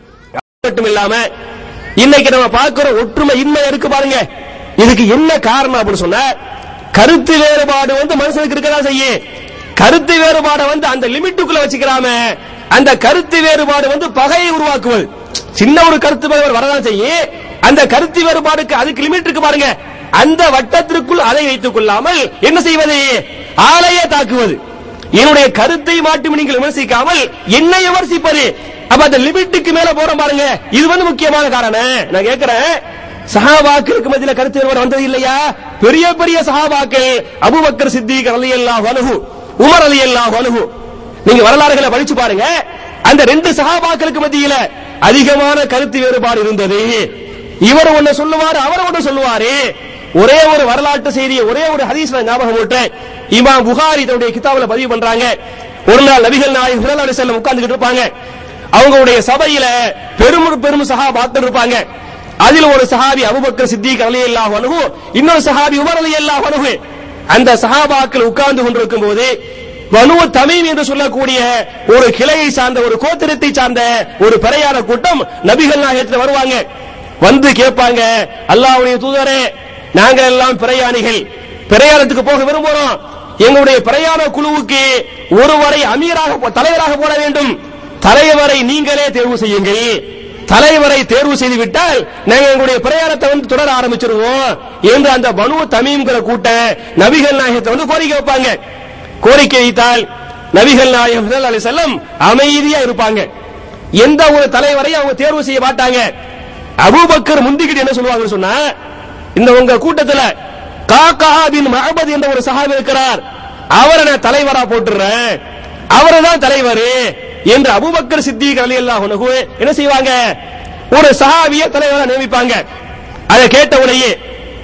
அது மட்டும் இல்லாம இன்னைக்கு நம்ம பார்க்கிற ஒற்றுமை இன்மை இருக்கு பாருங்க இதுக்கு என்ன காரணம் அப்படின்னு சொன்னா கருத்து வேறுபாடு வந்து மனுஷனுக்கு இருக்கதான் செய்யும் கருத்து வேறுபாடை வந்து அந்த லிமிட்டுக்குள்ள வச்சுக்கிறாம அந்த கருத்து வேறுபாடு வந்து பகையை உருவாக்குவது சின்ன ஒரு கருத்து வேறுபாடு வரதான் செய்யும் அந்த கருத்து வேறுபாடுக்கு அதுக்கு லிமிட் இருக்கு பாருங்க அந்த வட்டத்திற்குள் அதை வைத்துக் கொள்ளாமல் என்ன செய்வது ஆலையே தாக்குவது என்னுடைய கருத்தை மட்டும் நீங்கள் விமர்சிக்காமல் என்னை விமர்சிப்பது அப்ப அந்த லிமிட்டுக்கு மேல போறோம் பாருங்க இது வந்து முக்கியமான காரணம் நான் கேட்கிறேன் சஹாபாக்களுக்கு மத்தியில கருத்து வேறுபாடு வந்தது இல்லையா பெரிய பெரிய சஹாபாக்கள் அபூபக்கர் சித்திக் ரலியல்லாஹு அன்ஹு உமர் ரலியல்லாஹு அன்ஹு நீங்க வரலாறுகளை படிச்சு பாருங்க அந்த ரெண்டு சஹாபாக்களுக்கு மத்தியில அதிகமான கருத்து வேறுபாடு இருந்தது இவர் ஒண்ணு சொல்லுவாரு அவர் ஒண்ணு சொல்லுவாரு ஒரே ஒரு வரலாற்று செய்தியை ஒரே ஒரு ஹதீஸ்ல ஞாபகம் விட்டேன் இமாம் புகாரி தன்னுடைய கிதாபுல பதிவு பண்றாங்க ஒரு நாள் நபிகள் நாயகம் ஸல்லல்லாஹு அலைஹி வஸல்லம் உட்கார்ந்துகிட்டு இருப்பாங்க அவங்களுடைய சபையில பெரும் பெரும் சஹாபாக்கள் இருப்பாங்க அதில் ஒரு சஹாபி அபூபக்கர் சித்திக் ரலியல்லாஹு அன்ஹு இன்னொரு சஹாபி உமர் ரலியல்லாஹு அன்ஹு அந்த சஹாபாக்கள் உட்கார்ந்து கொண்டிருக்கும் போது பனு தமீம் என்று சொல்லக்கூடிய ஒரு கிளையை சார்ந்த ஒரு கோத்திரத்தை சார்ந்த ஒரு பிரயாண கூட்டம் நபிகள் நாயகத்தில் வருவாங்க வந்து கேட்பாங்க அல்லாஹ்வுடைய தூதரே நாங்கள் எல்லாம் பிரயாணிகள் பிரயாணத்துக்கு போக விரும்புகிறோம் எங்களுடைய பிரயாண குழுவுக்கு ஒருவரை அமீராக போ- தலைவராக போட வேண்டும் தலைவரை நீங்களே தேர்வு செய்யுங்கள் தலைவரை தேர்வு செய்து விட்டால் நாங்க எங்களுடைய பிரயாணத்தை வந்து தொடர ஆரம்பிச்சிருவோம் என்று அந்த பனு தமீம்ங்கிற கூட்டம் நபிகள் நாயகத்தை வந்து கோரிக்கை வைப்பாங்க கோரிக்கை வைத்தால் நபிகள் நாயகம் ஸல்லல்லாஹு அலைஹி வஸல்லம் அமைதியா இருப்பாங்க எந்த ஒரு தலைவரையும் அவங்க தேர்வு செய்ய மாட்டாங்க அபூபக்கர் முந்திக்கிட்டு என்ன சொல்லுவாங்கன்னு சொன்னா இந்த உங்க கூட்டத்துல காக்கா பின் மஹபத் என்ற ஒரு சஹாபி இருக்கிறார் அவரை நான் தலைவரா போட்டுறேன் அவரை தான் தலைவர் என்று அபூபக்கர் சித்திக் ரலியல்லாஹு அன்ஹு என்ன செய்வாங்க ஒரு சஹாபியை தலைவரா நியமிப்பாங்க அதை கேட்ட உடனே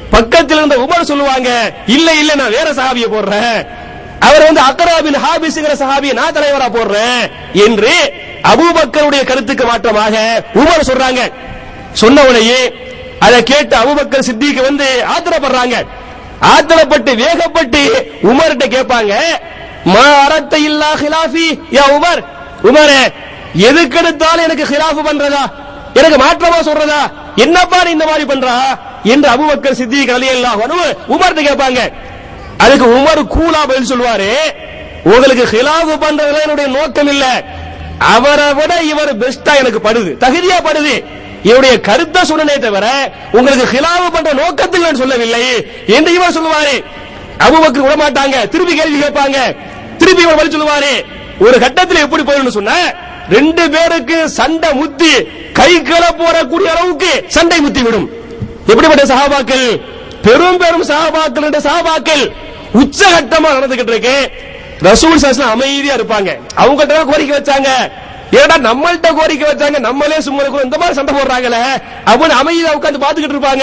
பக்கத்தில் இருந்த உமர் சொல்லுவாங்க இல்ல இல்ல நான் வேற சஹாபியை போடுறேன் அவர் வந்து அக்ராபின் ஹாபிஸ்ங்கிற சஹாபியை நான் தலைவரா போடுறேன் என்று அபூபக்கருடைய கருத்துக்கு மாற்றமாக உமர் சொல்றாங்க சொன்ன உடனே அதை கேட்டு அபூபக்கர் சித்திக்கு வந்து ஆத்திரப்படுறாங்க ஆத்திரப்பட்டு வேகப்பட்டு உமர்கிட்ட கேட்பாங்க மா அரத்த இல்லா ஹிலாஃபி யா உமர் உமரே எதுக்கெடுத்தாலும் எனக்கு ஹிலாஃபு பண்றதா எனக்கு மாற்றமா சொல்றதா என்னப்பா நீ இந்த மாதிரி பண்றா என்று அபூபக்கர் சித்திக் ரலியல்லாஹு அன்ஹு உமர்கிட்ட கேட்பாங்க அதுக்கு உமர் கூலா பதில் சொல்வாரு உங்களுக்கு ஹிலாஃபு பண்றதுல என்னுடைய நோக்கம் இல்ல அவரை விட இவர் பெஸ்டா எனக்கு படுது தகுதியா படுது இவருடைய கருத்தை சொன்னனே தவிர உங்களுக்கு ஹிலாஃபு பண்ற நோக்கத்தில் நான் சொல்லவில்லை என்று இவர் சொல்லுவாரு அபூபக்கர் விட மாட்டாங்க திருப்பி கேள்வி கேட்பாங்க திருப்பி இவர் பதில் சொல்லுவாரு ஒரு கட்டத்தில் எப்படி போயிடும் சொன்ன ரெண்டு பேருக்கு சண்டை முத்தி கை கல போடக்கூடிய அளவுக்கு சண்டை முத்தி விடும் எப்படிப்பட்ட சகாபாக்கள் பெரும் பெரும் சகாபாக்கள் என்ற சகாபாக்கள் உச்சகட்டமா நடந்துகிட்டு இருக்கு ரசூல் சாஸ்லாம் அமைதியா இருப்பாங்க அவங்க கிட்ட தான் கோரிக்கை வச்சாங்க ஏடா நம்மள்ட்ட கோரிக்கை வச்சாங்க நம்மளே சும்மா இருக்கோம் இந்த மாதிரி சண்டை போடுறாங்களே அப்படின்னு அமைதியா உட்கார்ந்து பாத்துக்கிட்டு இருப்பாங்க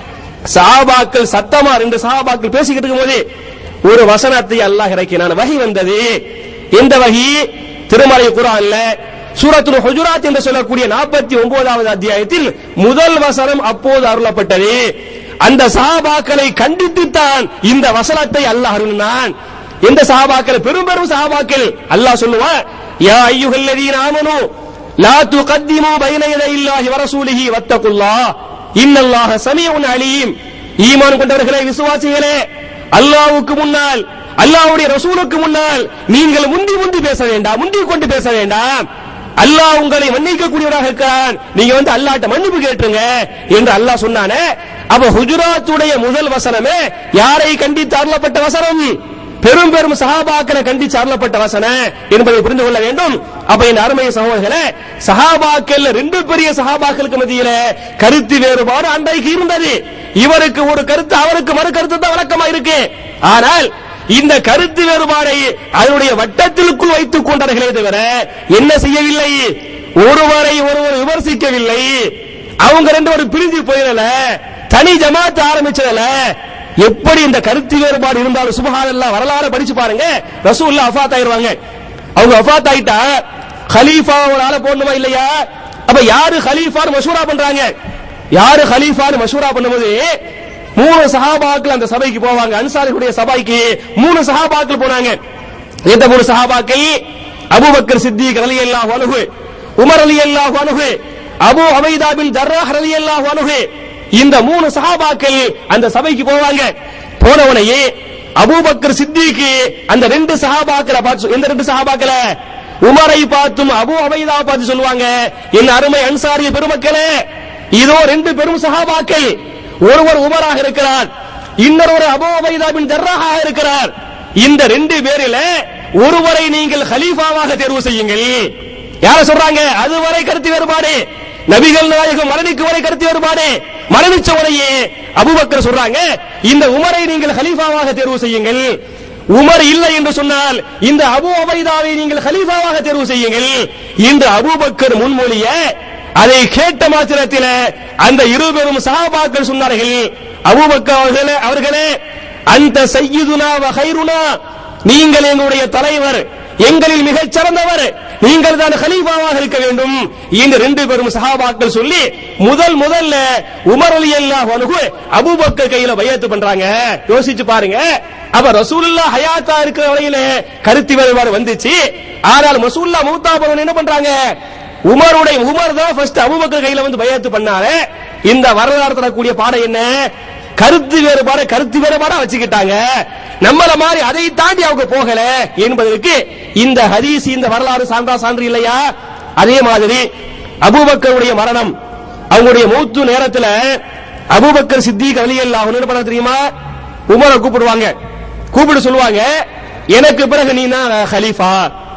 சஹாபாக்கள் சத்தமா ரெண்டு சஹாபாக்கள் பேசிக்கிட்டு இருக்கும்போது ஒரு வசனத்தை அல்லாஹ் இறக்கினான் வகை வந்தது எந்த வகி திருமலை குரான்ல சூரத்துல் ஹுஜுராத் என்று சொல்லக்கூடிய 49வது அத்தியாயத்தில் முதல் வசனம் அப்போது அருளப்பட்டது அந்த சஹாபாக்களை கண்டித்துத்தான் இந்த வசனத்தை அல்லாஹ் அருளினான் எந்த சஹாபாக்கள் பெரும் பெரும் சஹாபாக்கள் அல்லாஹ் சொல்லுவான் யா ஐயுஹல்லதீன ஆமனு லா துகத்திமு பைன யதையில்லாஹி வ ரசூலிஹி வத்தகுல்லாஹ் இன்னல்லாஹ சமீஉன் அலீம் ஈமான் கொண்டவர்களே விசுவாசிகளே அல்லாஹ்வுக்கு முன்னால் அல்லாஹ்வுடைய ரசூலுக்கு முன்னால் நீங்கள் முந்தி முந்தி பேச வேண்டாம் முந்தி கொண்டு பேச வேண்டாம் அல்லாஹ் உங்களை மன்னிக்க கூடியவராக இருக்கிறான் நீங்க வந்து அல்லாஹ்ட்ட மன்னிப்பு கேட்டுருங்க என்று அல்லாஹ் சொன்னானே அப்ப ஹுஜுராத்துடைய முதல் வசனமே யாரை கண்டித்து அருளப்பட்ட வசனம் பெரும் பெரும் சஹாபாக்களை கண்டிச்சு அருளப்பட்ட வசனம் என்பதை புரிந்து கொள்ள வேண்டும் அப்ப இந்த அருமை சகோதரர்களே சஹாபாக்கள் ரெண்டு பெரிய சஹாபாக்களுக்கு மத்தியில கருத்து வேறுபாடு அன்றைக்கு இருந்தது இவருக்கு ஒரு கருத்து அவருக்கு மறு கருத்து தான் வழக்கமா இருக்கு ஆனால் இந்த கருத்து வேறுபாடை அதனுடைய வட்டத்திற்குள் வைத்துக் கொண்டார்களே தவிர என்ன செய்யவில்லை ஒருவரை ஒருவர் விமர்சிக்கவில்லை அவங்க ரெண்டு பேரும் பிரிஞ்சு போயிடல தனி ஜமாத் ஆரம்பிச்சதுல எப்படி இந்த கருத்து வேறுபாடு இருந்தாலும் சுபஹானல்லாஹ் வரலாறு படிச்சு பாருங்க ரசூலுல்லாஹ் அஃபாத் ஆயிருவாங்க அவங்க அஃபாத் ஆயிட்டா கலீஃபா ஒரு ஆளை போடணுமா இல்லையா அப்ப யாரு கலீஃபான்னு மஷூரா பண்றாங்க யாரு கலீஃபான்னு மஷூரா பண்ணும்போது மூணு சஹாபாக்கள் அந்த சபைக்கு போவாங்க அன்சாரிகளுடைய சபைக்கு மூணு சஹாபாக்கள் போனாங்க எந்த மூணு சஹாபாக்கள் அபூபக்கர் சித்திக் ரலியல்லாஹு அன்ஹு உமர் ரலியல்லாஹு அன்ஹு அபூ உபைதா பின் ஜர்ராஹ் ரலியல்லாஹு அன்ஹு இந்த மூணு சஹாபாக்கள் அந்த சபைக்கு போவாங்க போன உடனே அபூபக்கர் சித்திக்கு அந்த ரெண்டு சஹாபாக்களை பார்த்து சொ- எந்த ரெண்டு சஹாபாக்களை உமரை பார்த்தும் அபூ உபைதா பார்த்து சொல்லுவாங்க என் அருமை அன்சாரிய பெருமக்களே இதோ ரெண்டு பெரும் சஹாபாக்கள் ஒருவர் உமராக இருக்கிறார் இன்னொருவர் அபூ உபைதா பின் ஜர்ராஹாக இருக்கிறார் இந்த ரெண்டு பேரில ஒருவரை நீங்கள் கலீஃபாவாக தேர்வு செய்யுங்கள் யார சொல்றாங்க அதுவரை கருத்து வேறுபாடு நபிகள் நாயகம் மரணிக்கு வரை கருத்து வேறுபாடு மரணிச்ச உடனே அபூபக்கர் சொல்றாங்க இந்த உமரை நீங்கள் கலீஃபாவாக தேர்வு செய்யுங்கள் உமர் இல்லை என்று சொன்னால் இந்த அபூ உபைதாவை நீங்கள் கலீஃபாவாக தேர்வு செய்யுங்கள் என்று அபூபக்கர் முன்மொழிய அதை கேட்ட மாத்திரத்தில் அந்த இருபெரும் சஹாபாக்கள் சொன்னார்கள் அபூபக்கர் அவர்களே அவர்களே அந்த சையதுனா வ ஹைருனா நீங்கள் எங்களுடைய தலைவர் எங்களில் மிகச் சிறந்தவர் நீங்கள் தான் கலீஃபாவாக இருக்க வேண்டும் இந்த ரெண்டு பேரும் சஹாபாக்கள் சொல்லி முதல் முதல்ல உமர் அலி அல்லாஹ் அனுகு அபூபக்கர் கையில பையத்து பண்றாங்க யோசிச்சு பாருங்க அப்ப ரசூலுல்லாஹ் ஹயாத்தா இருக்கிற வரையில கருத்து வேறுபாடு வந்துச்சு ஆனால் ரசூலுல்லாஹ் மூத்தா போனவன் என்ன பண்றாங்க உமருடைய உமர் தான் ஃபர்ஸ்ட் அபூபக்கர் கையில வந்து பையத்து பண்ணாரு இந்த வரலாறு தரக்கூடிய பாடம் என்ன கருத்து வேறுபாடு கருத்து வேறுபாடா வச்சுக்கிட்டாங்க நம்மள மாதிரி அதை தாண்டி அவங்க போகல என்பதற்கு இந்த ஹதீஸ் இந்த வரலாறு சான்றா சான்று இல்லையா அதே மாதிரி அபூபக்கருடைய மரணம் அவங்களுடைய மூத்து நேரத்துல அபூபக்கர் சித்திக் அலியல்லாஹு என்ன பண்ண தெரியுமா உமரை கூப்பிடுவாங்க கூப்பிட்டு சொல்லுவாங்க எனக்கு பிறகு நீ தான் ஹலீஃபா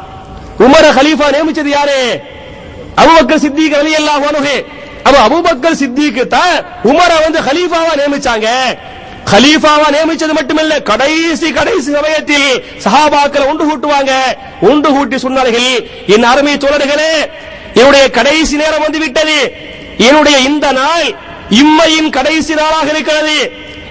உமர ஹலீஃபா நியமிச்சது யாரு அபூபக்கர் சித்திக் ரலியல்லாஹு அன்ஹு அப்ப அபூபக்கர் சித்திக்கு தான் உமரை வந்து ஹலீஃபாவா நியமிச்சாங்க ஹலீஃபாவா நியமிச்சது மட்டுமல்ல கடைசி கடைசி சமயத்தில் சஹாபாக்களை ஒன்று கூட்டுவாங்க ஒன்று கூட்டி சொன்னார்கள் என் அருமை தோழர்களே என்னுடைய கடைசி நேரம் வந்து விட்டது என்னுடைய இந்த நாள் இம்மையின் கடைசி நாளாக இருக்கிறது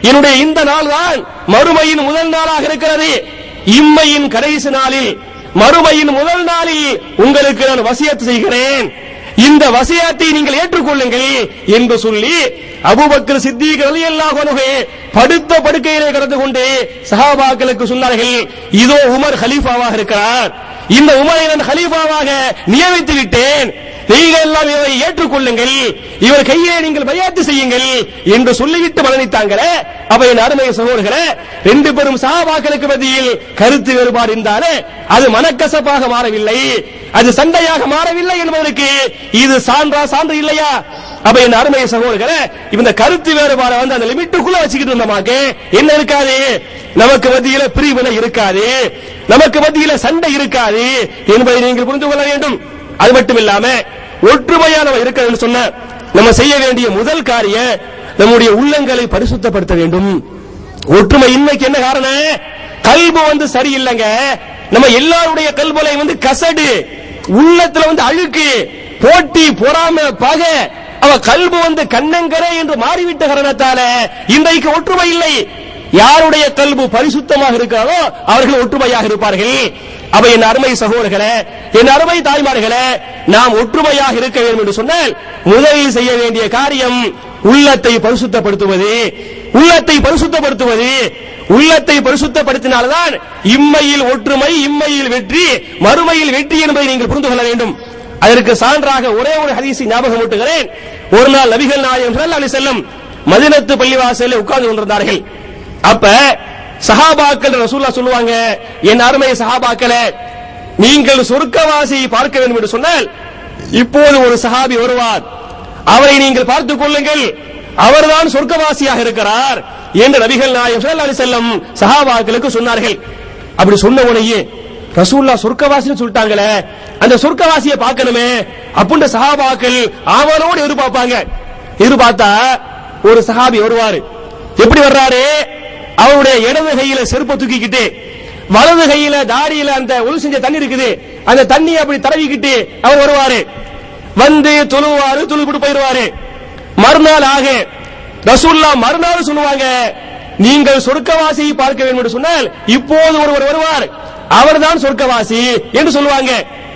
என்னுடைய இந்த நாள் தான் மறுமையின் முதல் நாளாக இருக்கிறது இம்மையின் கடைசி நாளில் மறுமையின் முதல் நாளில் உங்களுக்கு நான் வசியத்து செய்கிறேன் இந்த வசியத்தை நீங்கள் ஏற்றுக்கொள்ளுங்கள் என்று சொல்லி அபூபக்கர் சித்திக் ரலியல்லாஹு அன்ஹு படுத்த படுக்கையிலே கிடந்து கொண்டு சஹாபாக்களுக்கு சொன்னார்கள் இதோ உமர் ஹலீஃபாவாக இருக்கிறார் இந்த உமரை நான் ஹலீஃபாவாக நியமித்து விட்டேன் நீங்கள் எல்லாம் இவரை ஏற்றுக்கொள்ளுங்கள் இவர் கையை நீங்கள் பையாத்து செய்யுங்கள் என்று சொல்லிவிட்டு மரணித்தாங்களே அப்ப என் அருமை சகோதரர்களே ரெண்டு பெரும் சகாபாக்களுக்கு மத்தியில் கருத்து வேறுபாடு இருந்தாலே அது மனக்கசப்பாக மாறவில்லை அது சண்டையாக மாறவில்லை என்பதற்கு இது சான்றா சான்று இல்லையா அப்ப என் அருமை சகோதரர்களே இந்த கருத்து வேறுபாடு வந்து அந்த லிமிட்டுக்குள்ள வச்சுக்கிட்டு இருந்தோமாக்கு என்ன இருக்காது நமக்கு மத்தியில பிரிவினை இருக்காது நமக்கு மத்தியில சண்டை இருக்காது என்பதை நீங்கள் புரிந்து கொள்ள வேண்டும் அது மட்டும் இல்லாம ஒற்றுமையா நம்ம இருக்கிறதுன்னு சொன்ன நம்ம செய்ய வேண்டிய முதல் காரியம் நம்முடைய உள்ளங்களை பரிசுத்தப்படுத்த வேண்டும் ஒற்றுமை இன்மைக்கு என்ன காரணம் கல்பு வந்து சரியில்லைங்க நம்ம எல்லாருடைய கல்புலை வந்து கசடு உள்ளத்துல வந்து அழுக்கு போட்டி பொறாம பகை அவ கல்பு வந்து கண்ணங்கரை என்று மாறிவிட்ட காரணத்தால இன்றைக்கு ஒற்றுமை இல்லை யாருடைய கல்பு பரிசுத்தமாக இருக்கிறதோ அவர்கள் ஒற்றுமையாக இருப்பார்கள் அப்ப என் அருமை சகோதரர்களே என் அருமை தாய்மார்களே நாம் ஒற்றுமையாக இருக்க வேண்டும் என்று சொன்னால் முதலில் செய்ய வேண்டிய காரியம் உள்ளத்தை பரிசுத்தப்படுத்துவது உள்ளத்தை பரிசுத்தப்படுத்துவது உள்ளத்தை பரிசுத்தப்படுத்தினால்தான் இம்மையில் ஒற்றுமை இம்மையில் வெற்றி மறுமையில் வெற்றி என்பதை நீங்கள் புரிந்து கொள்ள வேண்டும் அதற்கு சான்றாக ஒரே ஒரு ஹதீஸை ஞாபகம் ஊட்டுகிறேன் ஒரு நாள் நபிகள் நாயகம் ஸல்லல்லாஹு அலைஹி வஸல்லம் மதீனத்து பள்ளிவாசலில் உட்கார்ந்து கொண்டிருந்தார்கள் அப்ப சஹாபாக்கள் ரசூல்லா சொல்லுவாங்க என் அருமை சஹாபாக்களே நீங்கள் சொர்க்கவாசியை பார்க்க வேண்டும் என்று சொன்னால் இப்போது ஒரு சஹாபி வருவார் அவரை நீங்கள் பார்த்துக் கொள்ளுங்கள் அவர்தான் சொர்க்கவாசியாக இருக்கிறார் என்று நபிகள் நாயகம் ஸல்லல்லாஹு அலைஹி வஸல்லம் சஹாபாக்களுக்கு சொன்னார்கள் அப்படி சொன்ன உடனே ரசூல்லா சொர்க்கவாசின்னு சொல்லிட்டாங்களே அந்த சொர்க்கவாசியை பார்க்கணுமே அப்படின்ற சஹாபாக்கள் ஆவலோடு எதிர்பார்ப்பாங்க எதிர்பார்த்தா ஒரு சஹாபி வருவாரு எப்படி வர்றாரு அவருடைய இடது கையில செருப்பை தூக்கிக்கிட்டு வலது கையில தாடியில அந்த ஒழு செஞ்ச தண்ணி இருக்குது அந்த தண்ணி அப்படி தடவிக்கிட்டு அவர் வருவாரு வந்து தொழுவாரு தொழுவிட்டு போயிருவாரு மறுநாள் ஆக ரசூல்லா மறுநாள் சொல்லுவாங்க நீங்கள் சொர்க்கவாசியை பார்க்க வேண்டும் என்று சொன்னால் இப்போது ஒருவர் வருவார் அவர்தான் சொர்க்கவாசி என்று சொல்லுவாங்க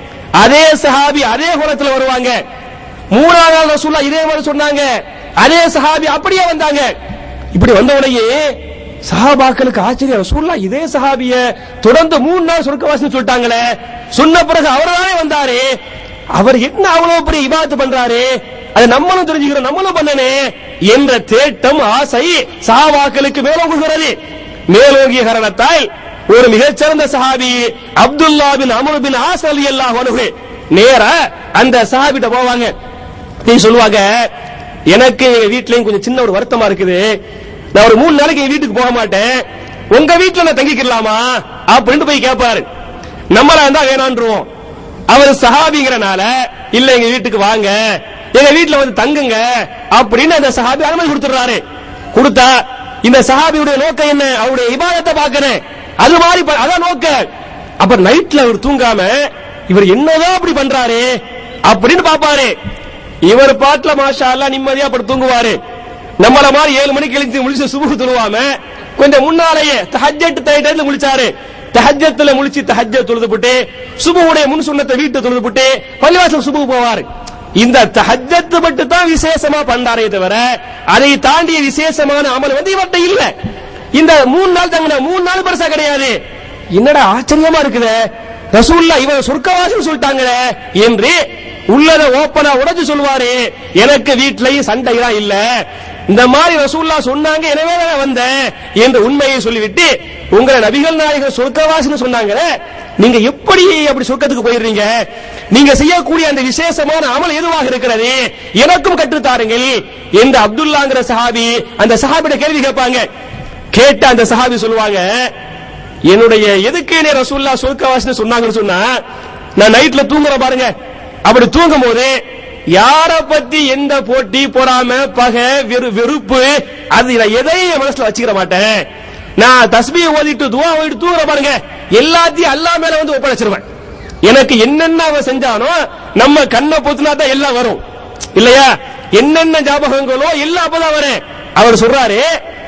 அதே சஹாபி அதே குணத்துல வருவாங்க மூணாவது நாள் ரசூல்லா இதே மாதிரி சொன்னாங்க அதே சஹாபி அப்படியே வந்தாங்க இப்படி வந்த உடனே சஹாபாக்களுக்கு ஆச்சரியம் ரசூல்லா இதே சஹாபிய தொடர்ந்து மூணு நாள் சொர்க்கவாசின்னு சொல்லிட்டாங்களே சொன்ன பிறகு அவர்தானே வந்தாரு அவர் என்ன அவ்வளவு பெரிய இபாத்து பண்றாரு அதை நம்மளும் தெரிஞ்சுக்கிறோம் நம்மளும் பண்ணனே என்ற தேட்டம் ஆசை சஹாபாக்களுக்கு மேலோங்குகிறது மேலோங்கிய காரணத்தால் ஒரு மிகச்சிறந்த சஹாபி Abdullah bin Amr bin Aas அலி அல்லாஹ் நேர அந்த சஹாபிட்ட போவாங்க நீ சொல்லுவாங்க எனக்கு எங்க வீட்லயும் கொஞ்சம் சின்ன ஒரு வருத்தமா இருக்குது நான் ஒரு மூணு நாளைக்கு எங்க வீட்டுக்கு போக மாட்டேன் உங்க வீட்டுல நான் தங்கிக்கலாமா அப்படின்னு போய் கேட்பாரு நம்மளா இருந்தா வேணான்றுவோம் அவர் சஹாபிங்கிறனால இல்ல எங்க வீட்டுக்கு வாங்க எங்க வீட்டுல வந்து தங்குங்க அப்படின்னு அந்த சஹாபி அனுமதி கொடுத்துறாரு கொடுத்தா இந்த சஹாபியுடைய நோக்கம் என்ன அவருடைய இபாதத்தை பார்க்கிறேன் அது மாதிரி ப- அதான் நோக்க அப்ப நைட்ல அவர் தூங்காம இவர் என்னதான் அப்படி பண்றாரு அப்படின்னு பாப்பாரு இவர் பாட்டுல மாஷா அல்லாஹ் நிம்மதியா அப்படி தூங்குவாரு நம்மள மாதிரி ஏழு மணிக்கு எழுந்து முழிச்சு சுபுகு தொழுவாம கொஞ்சம் முன்னாலேயே தஹஜ்ஜத் டைட்ல முழிச்சாரு தஹஜ்ஜத்துல முழிச்சு தஹஜ்ஜத் தொழுதுபுட்டு சுபுவுடைய முன் சுண்ணத்தை வீட்டு தொழுதுபுட்டு பள்ளிவாசல் சுபுகு போவாரு இந்த தஹஜ்ஜத் மட்டும் தான் விசேஷமா பண்றாரே தவிர அதை தாண்டிய விசேஷமான அமல் வந்து இவர்கிட்ட இல்ல இந்த மூணு நாள் தங்கின மூணு நாள் பெருசா கிடையாது என்னடா ஆச்சரியமா இருக்குதே ரசூல்லா இவன் சொர்க்கவாசின்னு சொல்லிட்டாங்களே என்று உள்ளத ஓப்பனா உடைச்சு சொல்லுவாரு எனக்கு வீட்லயும் சண்டைலாம் இல்ல இந்த மாதிரி ரசூல்லா சொன்னாங்க எனவே நான் வந்தேன் என்று உண்மையை சொல்லிவிட்டு உங்களை நபிகள் நாயகர் சொர்க்கவாசின்னு சொன்னாங்களே நீங்க எப்படி அப்படி சொர்க்கத்துக்கு போயிடுறீங்க நீங்க செய்யக்கூடிய அந்த விசேஷமான அமல் எதுவாக இருக்கிறது எனக்கும் கற்றுத்தாருங்கள் என்று அப்துல்லாங்கிற சஹாபி அந்த சஹாபிட கேள்வி கேட்பாங்க கேட்ட அந்த சஹாபி சொல்லுவாங்க என்னுடைய எதுக்கு என்ன ரசூல்லா சொர்க்கவாசின்னு சொன்னாங்கன்னு சொன்னா நான் நைட்ல தூங்குறேன் பாருங்க அப்படி தூங்கும் போது யார பத்தி எந்த போட்டி பொறாம பகை வெறு வெறுப்பு அது நான் எதையும் என் மனசுல வச்சுக்கிற மாட்டேன் நான் தஸ்பியை ஓதிட்டு துவா ஓதிட்டு தூங்குற பாருங்க எல்லாத்தையும் அல்லா மேல வந்து ஒப்படைச்சிருவேன் எனக்கு என்னென்ன அவன் செஞ்சானோ நம்ம கண்ணை பொத்துனா தான் எல்லாம் வரும் இல்லையா என்னென்ன ஞாபகங்களோ எல்லாம் அப்பதான் வரும் அவர் சொல்றாரு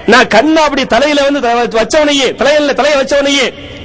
நான் கண்ணை அப்படி தலையில வந்து த- வச்சவனையே தலையில தலைய வச்சவனையே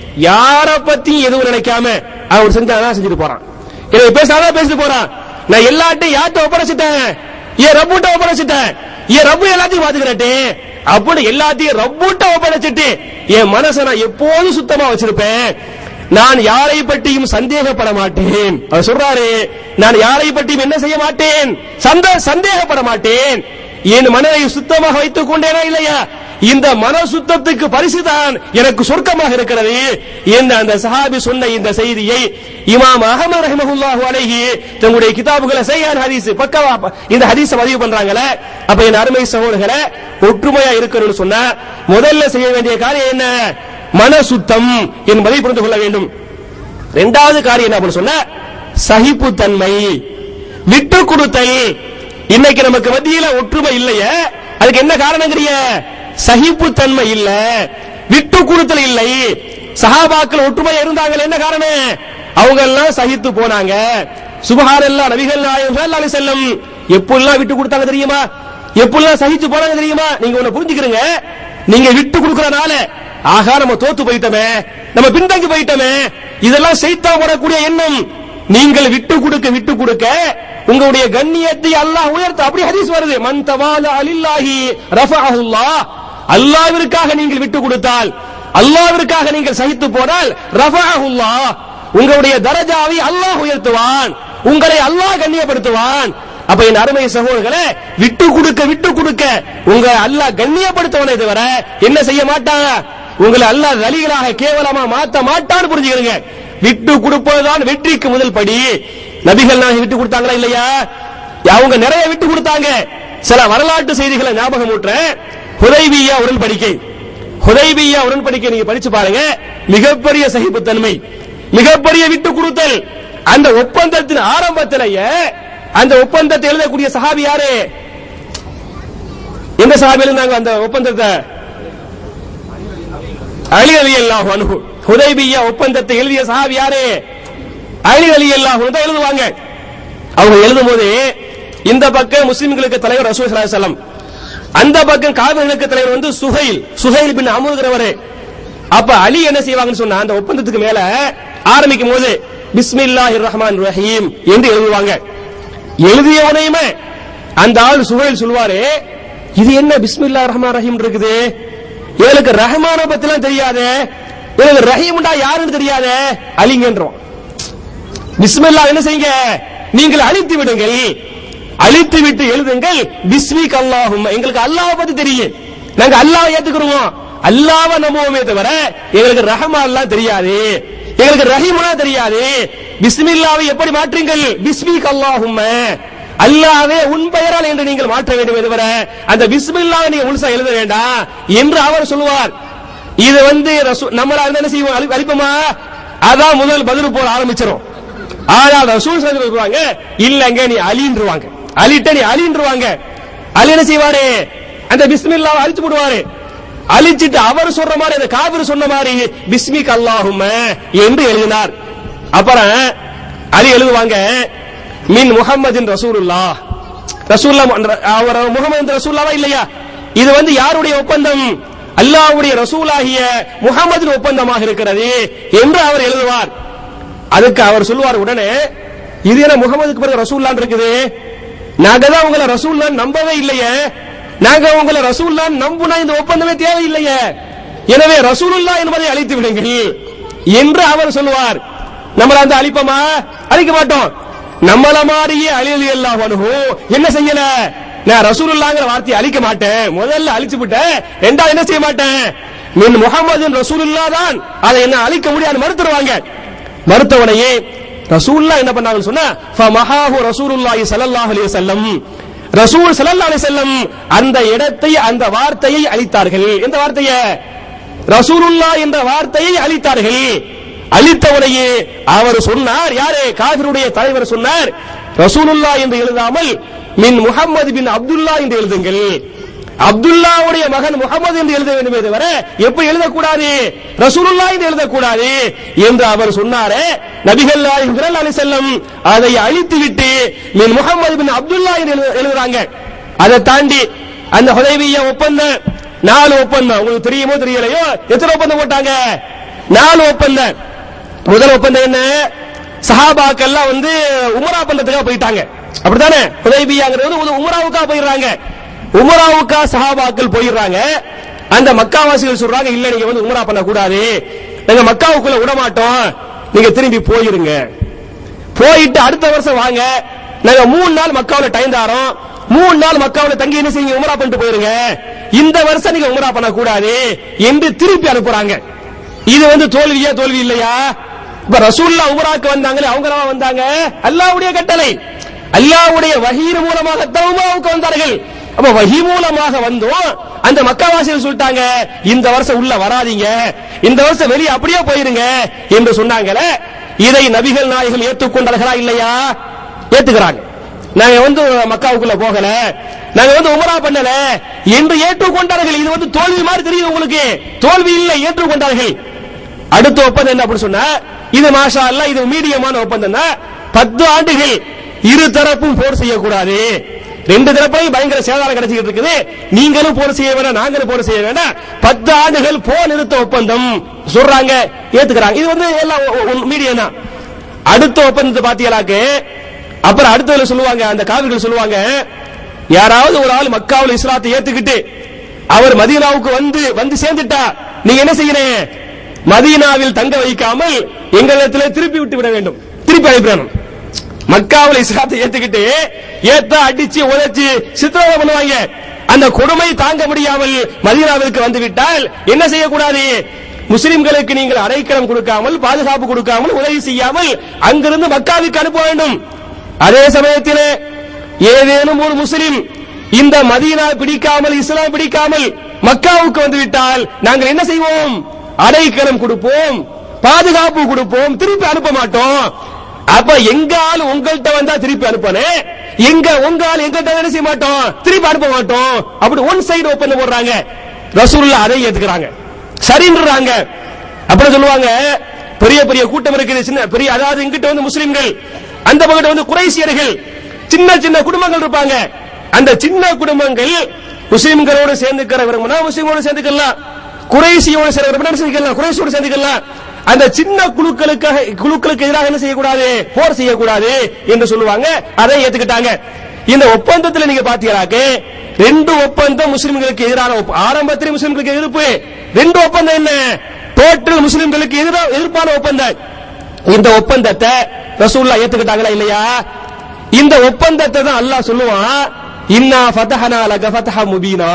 யார பத்தியும் எதுவும் நினைக்காம அவர் செஞ்சாதான் செஞ்சுட்டு போறான் எனக்கு பேசாதான் பேசிட்டு போறான் நான் எல்லாட்டையும் யார்கிட்ட ஒப்படைச்சிட்டேன் என் ரப்புட்ட ஒப்படைச்சிட்டேன் என் ரப்பு எல்லாத்தையும் பாத்துக்கிறேன் அப்படி எல்லாத்தையும் ரப்புட்ட ஒப்படைச்சிட்டு என் மனசை நான் எப்போதும் சுத்தமா வச்சிருப்பேன் நான் யாரை பற்றியும் சந்தேகப்பட மாட்டேன் அவர் சொல்றாரு நான் யாரை பற்றியும் என்ன செய்ய மாட்டேன் சந்த சந்தேகப்பட மாட்டேன் என் மனதை சுத்தமாக வைத்துக் கொண்டேனா இல்லையா இந்த மன சுத்தத்துக்கு பரிசுதான் எனக்கு சொர்க்கமாக இருக்கிறது என்று அந்த சஹாபி சொன்ன இந்த செய்தியை இமாம் அகமது ரஹிமஹுல்லாஹு அலைஹி தங்களுடைய கிதாபுகளை செய்யான் ஹதீஸ் பக்கவா இந்த ஹதீஸை பதிவு பண்றாங்களே அப்ப என் அருமை சகோதரர்களே ஒற்றுமையா இருக்கணும்னு சொன்னா முதல்ல செய்ய வேண்டிய காரியம் என்ன மன சுத்தம் என்பதை புரிந்து கொள்ள வேண்டும் இரண்டாவது காரியம் என்ன அப்படின்னு சொன்னா சகிப்புத்தன்மை விட்டு கொடுத்தல் இன்னைக்கு நமக்கு மத்தியில ஒற்றுமை இல்லையே அதுக்கு என்ன காரணங்கிறிய சகிப்புத்தன்மை இல்ல விட்டு கொடுத்தல் இல்லை சஹாபாக்கள் ஒற்றுமை இருந்தாங்க என்ன காரணம் அவங்க எல்லாம் சகித்து போனாங்க சுபஹான் எல்லாம் நபிகள் நாயகம் ஸல்லல்லாஹு அலைஹி வஸல்லம் எப்பெல்லாம் விட்டு கொடுத்தாங்க தெரியுமா எப்பெல்லாம் சகிச்சு போனாங்க தெரியுமா நீங்க ஒண்ணு புரிஞ்சுக்கிறீங்க நீங்க விட்டு கொடுக்கறனால ஆகா நம்ம தோத்து போயிட்டோமே நம்ம பின்தங்கி போயிட்டோமே இதெல்லாம் செய்தா வரக்கூடிய எண்ணம் நீங்கள் விட்டு கொடுக்க விட்டு கொடுக்க உங்களுடைய கண்ணியத்தை அல்லாஹ் உயர்த்த அப்படி ஹதீஸ் வருது மன் தவால அலில்லாஹி ரஃபஅஹுல்லாஹ் அல்லாஹ்விற்காக நீங்கள் விட்டு கொடுத்தால் அல்லாஹ்விற்காக நீங்கள் சகித்து போனால் ரஃபஅஹுல்லாஹ் உங்களுடைய தரஜாவை அல்லாஹ் உயர்த்துவான் உங்களை அல்லாஹ் கண்ணியப்படுத்துவான் அப்ப என் அருமை சகோதரர்களே விட்டு கொடுக்க விட்டு கொடுக்க உங்க அல்லாஹ் கண்ணியப்படுத்துவனை தவிர என்ன செய்ய மாட்டான் உங்களை அல்லாஹ் தலிகளாக கேவலமா மாத்த மாட்டான்னு புரிஞ்சுக்கிறீங்க விட்டு கொடுப்பதுதான் வெற்றிக்கு முதல் படி நபிகள் நான் விட்டு கொடுத்தாங்களா இல்லையா அவங்க நிறைய விட்டு கொடுத்தாங்க சில வரலாற்று செய்திகளை ஞாபகம் ஊட்டுறேன் ஹுதைபியா உடன்படிக்கை ஹுதைபியா உடன்படிக்கை நீங்க படிச்சு பாருங்க மிகப்பெரிய சகிப்புத்தன்மை மிகப்பெரிய விட்டு கொடுத்தல் அந்த ஒப்பந்தத்தின் ஆரம்பத்திலேயே அந்த ஒப்பந்தத்தை எழுதக்கூடிய சஹாபி யாரு எந்த சஹாபி எழுந்தாங்க அந்த ஒப்பந்தத்தை அலி அலி அல்லாஹ் அன்ஹு ஹுதைபியா ஒப்பந்தத்தை எழுதிய சஹாபி யாரு அலி அலி அல்லாஹ் தான் எழுதுவாங்க அவங்க எழுதும் போது இந்த பக்கம் முஸ்லிம்களுக்கு தலைவர் ரசூல் ஸல்லல்லாஹு அலைஹி வஸல்லம் அந்த பக்கம் காவிர்களுக்கு தலைவர் வந்து சுஹைல் சுஹைல் பின் அமுதுகிறவரு அப்ப அலி என்ன செய்வாங்கன்னு சொன்னா அந்த ஒப்பந்தத்துக்கு மேல ஆரம்பிக்கும் போது பிஸ்மில்லாஹிர் ரஹ்மான் ரஹீம் என்று எழுதுவாங்க எழுதியவனையுமே அந்த ஆள் சுஹைல் சொல்வாரு இது என்ன பிஸ்மில்லா ரஹ்மான் ரஹீம் இருக்குது எனக்கு ரஹ்மான பத்திலாம் தெரியாது எனக்கு ரஹீம்டா யாருன்னு தெரியாது அலிங்கன்றோம் பிஸ்மில்லா என்ன செய்யுங்க நீங்கள் அழித்து விடுங்கள் அழித்து விட்டு எழுதுங்கள் பிஸ்மிக் அல்லாஹும் எங்களுக்கு அல்லாஹ் பத்தி தெரியும் நாங்க அல்லாஹ் ஏத்துக்கிறோம் அல்லாஹ்வை நம்புவோமே தவிர எங்களுக்கு ரஹமா எல்லாம் தெரியாது எங்களுக்கு ரஹீம்னா தெரியாது பிஸ்மில்லாவை எப்படி மாற்றுங்கள் பிஸ்மிக் அல்லாஹும் அல்லாவே உன் பெயரால் என்று நீங்கள் மாற்ற வேண்டுமே தவிர அந்த பிஸ்மில்லாவை நீங்க முழுசா எழுத வேண்டாம் என்று அவர் சொல்லுவார் இது வந்து ரசூ- நம்மளா இருந்தா என்ன செய்வோம் அழி- அழிப்போமா அதான் முதல் பதில் போட ஆரம்பிச்சிரும் ஆனால் ரசூல் சொல்லி சொல்லுவாங்க இல்லங்க நீ அலின்றுவாங்க அலிட்ட நீ அலின்றுவாங்க அலி என்ன செய்வாரு அந்த பிஸ்மில்லாவை அழிச்சு போடுவாரு அழிச்சிட்டு அவர் சொல்ற மாதிரி அந்த காபிர் சொன்ன மாதிரி பிஸ்மிக் அல்லாஹும்ம என்று எழுதினார் அப்புறம் அலி எழுதுவாங்க மின் முஹம்மதின் ரசூலுல்லாஹ் ரசூல்லா அவர் முகமது ரசூல்லாவா இல்லையா இது வந்து யாருடைய ஒப்பந்தம் அல்லாஹ்வுடைய ரசூலாகிய முகமதின் ஒப்பந்தமாக இருக்கிறது என்று அவர் எழுதுவார் அதுக்கு அவர் சொல்லுவார் உடனே இது என்ன முகமதுக்கு பிறகு ரசூல்லான் இருக்குது நாங்க தான் உங்களை ரசூல்லான் நம்பவே இல்லையே நாங்க உங்களை ரசூல்லான் நம்புனா இந்த ஒப்பந்தமே தேவையில்லையே எனவே ரசூலுல்லா என்பதை அழித்து விடுங்கள் என்று அவர் சொல்லுவார் நம்மள அந்த அழிப்போமா அழிக்க மாட்டோம் நம்மள மாதிரியே அழியலி எல்லாம் என்ன செய்யல நான் ரசூலுல்லாங்கிற வார்த்தையை அழிக்க மாட்டேன் முதல்ல அழிச்சு விட்டேன் ரெண்டாவது என்ன செய்ய மாட்டேன் மின் முகமது ரசூலுல்லா தான் அதை என்ன அழிக்க முடியாது மறுத்துருவாங்க மறுத்தவனையே ரசூல்லா என்ன பண்ணாங்கன்னு சொன்னா ஃபமஹாஹு ரசூலுல்லாஹி ஸல்லல்லாஹு அலைஹி வஸல்லம் ரசூல் ஸல்லல்லாஹு அலைஹி வஸல்லம் அந்த இடத்தை அந்த வார்த்தையை அழித்தார்கள் எந்த வார்த்தையை ரசூலுல்லா என்ற வார்த்தையை அழித்தார்கள் அழித்தவனையே அவர் சொன்னார் யாரு காபிருடைய தலைவர் சொன்னார் ரசூலுல்லா என்று எழுதாமல் மின் முஹம்மது பின் அப்துல்லா என்று எழுதுங்கள் அப்துல்லாவுடைய மகன் முகமது என்று எழுத வேண்டுமே தவிர எப்படி எழுதக்கூடாது ரசூலுல்லா என்று எழுதக்கூடாது என்று அவர் சொன்னாரே நபிகள் நாயகம் ஸல்லல்லாஹு அலைஹி வஸல்லம் அதை அழித்து விட்டு மின் முகமது பின் அப்துல்லா என்று எழுத- எழுதுறாங்க அதை தாண்டி அந்த ஹுதைபியா ஒப்பந்தம் நாலு ஒப்பந்தம் உங்களுக்கு தெரியுமோ தெரியலையோ எத்தனை ஒப்பந்தம் போட்டாங்க நாலு ஒப்பந்தம் முதல் ஒப்பந்தம் என்ன சஹாபாக்கெல்லாம் வந்து உமரா பண்றதுக்காக போயிட்டாங்க அப்படித்தானே ஹுதைபியாங்கிறது ஒரு உமராவுக்காக போயிடுறாங்க உமராவுக்கா சஹாபாக்கள் போயிடுறாங்க அந்த மக்காவாசிகள் சொல்றாங்க இல்ல நீங்க வந்து உமரா பண்ண கூடாது நாங்க மக்காவுக்குள்ள விட மாட்டோம் நீங்க திரும்பி போயிருங்க போயிட்டு அடுத்த வருஷம் வாங்க நாங்க மூணு நாள் மக்காவுல டைம் தாரோம் மூணு நாள் மக்காவுல தங்கி என்ன செய்யுங்க உமரா பண்ணிட்டு போயிருங்க இந்த வருஷம் நீங்க உமரா பண்ண கூடாது என்று திருப்பி அனுப்புறாங்க இது வந்து தோல்வியா தோல்வி இல்லையா இப்ப ரசூல்லா உமராக்கு வந்தாங்களே அவங்க வந்தாங்க அல்லாவுடைய கட்டளை அல்லாவுடைய வஹீர் மூலமாக தௌபாவுக்கு வந்தார்கள் அப்ப வஹி மூலமாக வந்தோம் அந்த மக்காவாசிகள் சொல்லிட்டாங்க இந்த வருஷம் உள்ள வராதீங்க இந்த வருஷம் வெளியே அப்படியே போயிருங்க என்று சொன்னாங்களே இதை நபிகள் நாயகம் ஏற்றுக்கொண்டார்களா இல்லையா ஏத்துக்கிறாங்க நாங்க வந்து மக்காவுக்குள்ள போகல நாங்க வந்து உமரா பண்ணல என்று ஏற்றுக்கொண்டார்கள் இது வந்து தோல்வி மாதிரி தெரியுது உங்களுக்கு தோல்வி இல்லை ஏற்றுக்கொண்டார்கள் அடுத்த ஒப்பந்தம் என்ன அப்படி சொன்னா இது மாஷா அல்ல இது மீடியமான ஒப்பந்தம் தான் பத்து ஆண்டுகள் இரு தரப்பும் போர் செய்யக்கூடாது ரெண்டு தரப்பையும் பயங்கர சேதாரம் கிடைச்சிட்டு இருக்குது நீங்களும் போர் செய்ய வேண்டாம் நாங்களும் போர் செய்ய வேண்டாம் பத்து ஆண்டுகள் போர் நிறுத்த ஒப்பந்தம் சொல்றாங்க ஏத்துக்கிறாங்க இது வந்து எல்லாம் மீடியம் தான் அடுத்த ஒப்பந்தத்தை பாத்தீங்களாக்கு அப்புறம் அடுத்ததுல சொல்லுவாங்க அந்த காவிர்கள் சொல்லுவாங்க யாராவது ஒரு ஆள் மக்காவில் இஸ்லாத்தை ஏத்துக்கிட்டு அவர் மதீனாவுக்கு வந்து வந்து சேர்ந்துட்டா நீங்க என்ன செய்யணும் மதீனாவில் தங்க வைக்காமல் எங்களிடத்தில் திருப்பி விட்டு விட வேண்டும் திருப்பி அனுப்பிடணும் மக்காவில் இஸ்லாத்தை ஏத்துக்கிட்டு ஏத்தா அடிச்சு உழைச்சு சித்திரவதை பண்ணுவாங்க அந்த கொடுமை தாங்க முடியாமல் மதீனாவிற்கு வந்து விட்டால் என்ன செய்யக்கூடாது முஸ்லிம்களுக்கு நீங்கள் அடைக்கலம் கொடுக்காமல் பாதுகாப்பு கொடுக்காமல் உதவி செய்யாமல் அங்கிருந்து மக்காவுக்கு அனுப்ப வேண்டும் அதே சமயத்தில் ஏதேனும் ஒரு முஸ்லிம் இந்த மதீனா பிடிக்காமல் இஸ்லாம் பிடிக்காமல் மக்காவுக்கு வந்து விட்டால் நாங்கள் என்ன செய்வோம் அடைக்கலம் கொடுப்போம் பாதுகாப்பு கொடுப்போம் திருப்பி அனுப்ப மாட்டோம் அப்ப எங்க ஆள் உங்கள்கிட்ட வந்தா திருப்பி அனுப்பணும் எங்க உங்க ஆள் எங்கள்கிட்ட என்ன செய்ய மாட்டோம் திருப்பி அனுப்ப மாட்டோம் அப்படி ஒன் சைடு ஓப்பன் போடுறாங்க ரசூல்லா அதை ஏத்துக்கிறாங்க சரின்றாங்க அப்புறம் சொல்லுவாங்க பெரிய பெரிய கூட்டம் இருக்குது சின்ன பெரிய அதாவது இங்கிட்ட வந்து முஸ்லிம்கள் அந்த பக்கத்துல வந்து குறைசியர்கள் சின்ன சின்ன குடும்பங்கள் இருப்பாங்க அந்த சின்ன குடும்பங்கள் முஸ்லிம்களோடு சேர்ந்துக்கிற விரும்பினா முஸ்லிமோடு சேர்ந்துக்கலாம் குறைசியோடு சேர விரும்பினா சேர்ந்துக்கலாம் குறைசியோடு சேர்ந்துக்கலாம் அந்த சின்ன குழுக்களுக்காக குழுக்களுக்கு எதிராக என்ன செய்யக்கூடாது போர் செய்யக்கூடாது என்று சொல்லுவாங்க அதை ஏத்துக்கிட்டாங்க இந்த ஒப்பந்தத்தில் நீங்க பாத்தீங்கன்னாக்க ரெண்டு ஒப்பந்தம் முஸ்லிம்களுக்கு எதிரான ஒப்ப- ஆரம்பத்தில் முஸ்லிம்களுக்கு எதிர்ப்பு ரெண்டு ஒப்பந்தம் என்ன டோட்டல் முஸ்லிம்களுக்கு எதிரா- எதிர்ப்பான ஒப்பந்தம் இந்த ஒப்பந்தத்தை ரசூல்லா ஏத்துக்கிட்டாங்களா இல்லையா இந்த ஒப்பந்தத்தை தான் அல்லாஹ் சொல்லுவான் இன்னா ஃபதஹனா லக ஃபதஹ முபீனா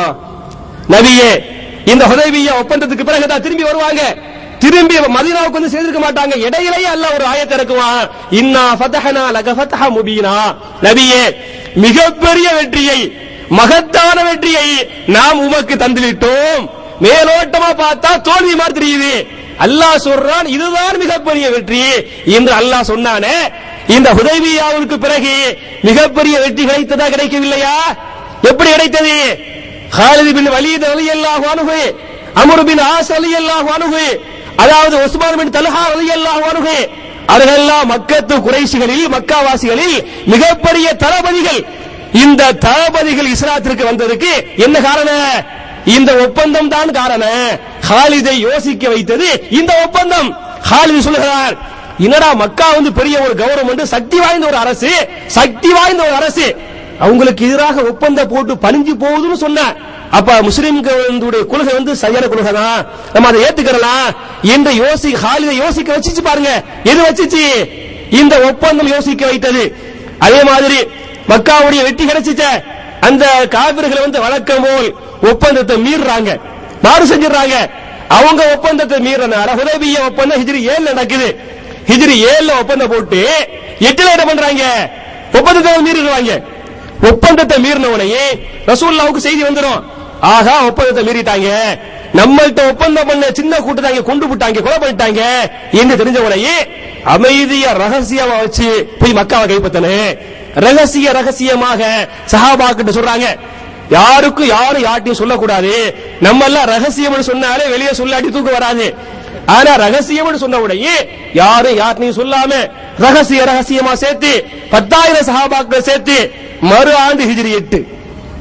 நபியே இந்த ஹுதைபியா ஒப்பந்தத்துக்கு பிறகு தான் திரும்பி வருவாங்க திரும்பி மதீனாவுக்கு வந்து சேர்ந்திருக்க மாட்டாங்க இடையிலேயே அல்லாஹ் ஒரு ஆயத்தை இறக்குவான் இன்னா ஃபதஹனா லக ஃபதஹ முபீனா நபியே மிகப்பெரிய வெற்றியை மகத்தான வெற்றியை நாம் உமக்கு தந்துவிட்டோம் மேலோட்டமா பார்த்தா தோல்வி மாதிரி தெரியுது அல்லாஹ் சொல்றான் இதுதான் மிகப்பெரிய வெற்றி என்று அல்லாஹ் சொன்னானே இந்த ஹுதைபியாவுக்கு பிறகு மிகப்பெரிய வெற்றி கிடைத்ததா கிடைக்கவில்லையா எப்படி கிடைத்தது ஹாலிது பின் வலீத் ரலியல்லாஹு அன்ஹு அம்ர் பின் ஆஸ் ரலியல்லாஹு அன்ஹு அதாவது உஸ்மான் பின் தல்ஹா ரலியல்லாஹு அன்ஹு அவர்களெல்லாம் மக்கத்து குறைசிகளில் மக்காவாசிகளில் மிகப்பெரிய தளபதிகள் இந்த தளபதிகள் இஸ்லாத்திற்கு வந்ததுக்கு என்ன காரணம் இந்த ஒப்பந்தம் தான் காரணம் ஹாலிதை யோசிக்க வைத்தது இந்த ஒப்பந்தம் ஹாலிது சொல்லுகிறார் என்னடா மக்கா வந்து பெரிய ஒரு கவர்மெண்ட் சக்தி வாய்ந்த ஒரு அரசு சக்தி வாய்ந்த ஒரு அரசு அவங்களுக்கு எதிராக ஒப்பந்தம் போட்டு பணிஞ்சு போகுதுன்னு சொன்ன அப்ப முஸ்லிம்களுடைய கொள்கை வந்து சரியான கொள்கை தான் நம்ம அதை ஏத்துக்கிறலாம் என்று யோசி ஹாலிதை யோசிக்க வச்சுச்சு பாருங்க எது வச்சுச்சு இந்த ஒப்பந்தம் யோசிக்க வைத்தது அதே மாதிரி மக்காவுடைய வெற்றி கிடைச்சிச்ச அந்த காவிர்களை வந்து வழக்கம் போல் ஒப்பந்தத்தை மீறுறாங்க மாறு செஞ்சிடறாங்க அவங்க ஒப்பந்தத்தை மீறனால ஹுதைபிய ஒப்பந்தம் ஹிஜ்ரி ஏழு நடக்குது ஹிஜ்ரி ஏழுல ஒப்பந்தம் போட்டு எட்டுல என்ன பண்றாங்க ஒப்பந்தத்தை மீறிடுவாங்க ஒப்பந்தத்தை மீறினவனையே ரசூல்லாவுக்கு செய்தி வந்துடும் ஆகா ஒப்பந்தத்தை மீறிட்டாங்க நம்மள்ட்ட ஒப்பந்தம் பண்ண சின்ன கூட்டத்தாங்க கொண்டு விட்டாங்க கொலை பண்ணிட்டாங்க என்று தெரிஞ்சவனையே அமைதியா ரகசியமா வச்சு போய் மக்காவை கைப்பத்தனு ரகசிய ரகசியமாக சஹாபாக்கிட்ட சொல்றாங்க யாருக்கும் யாரும் யார்ட்டையும் சொல்லக்கூடாது நம்ம எல்லாம் ரகசியம் சொன்னாலே வெளியே சொல்லாட்டி தூக்கம் வராது ஆனா ரகசியம் சொன்ன உடனே யாரும் யார்ட்டையும் சொல்லாம ரகசிய ரகசியமா சேர்த்து பத்தாயிரம் சஹாபாக்கள் சேர்த்து மறு ஆண்டு ஹிஜ்ரி எட்டு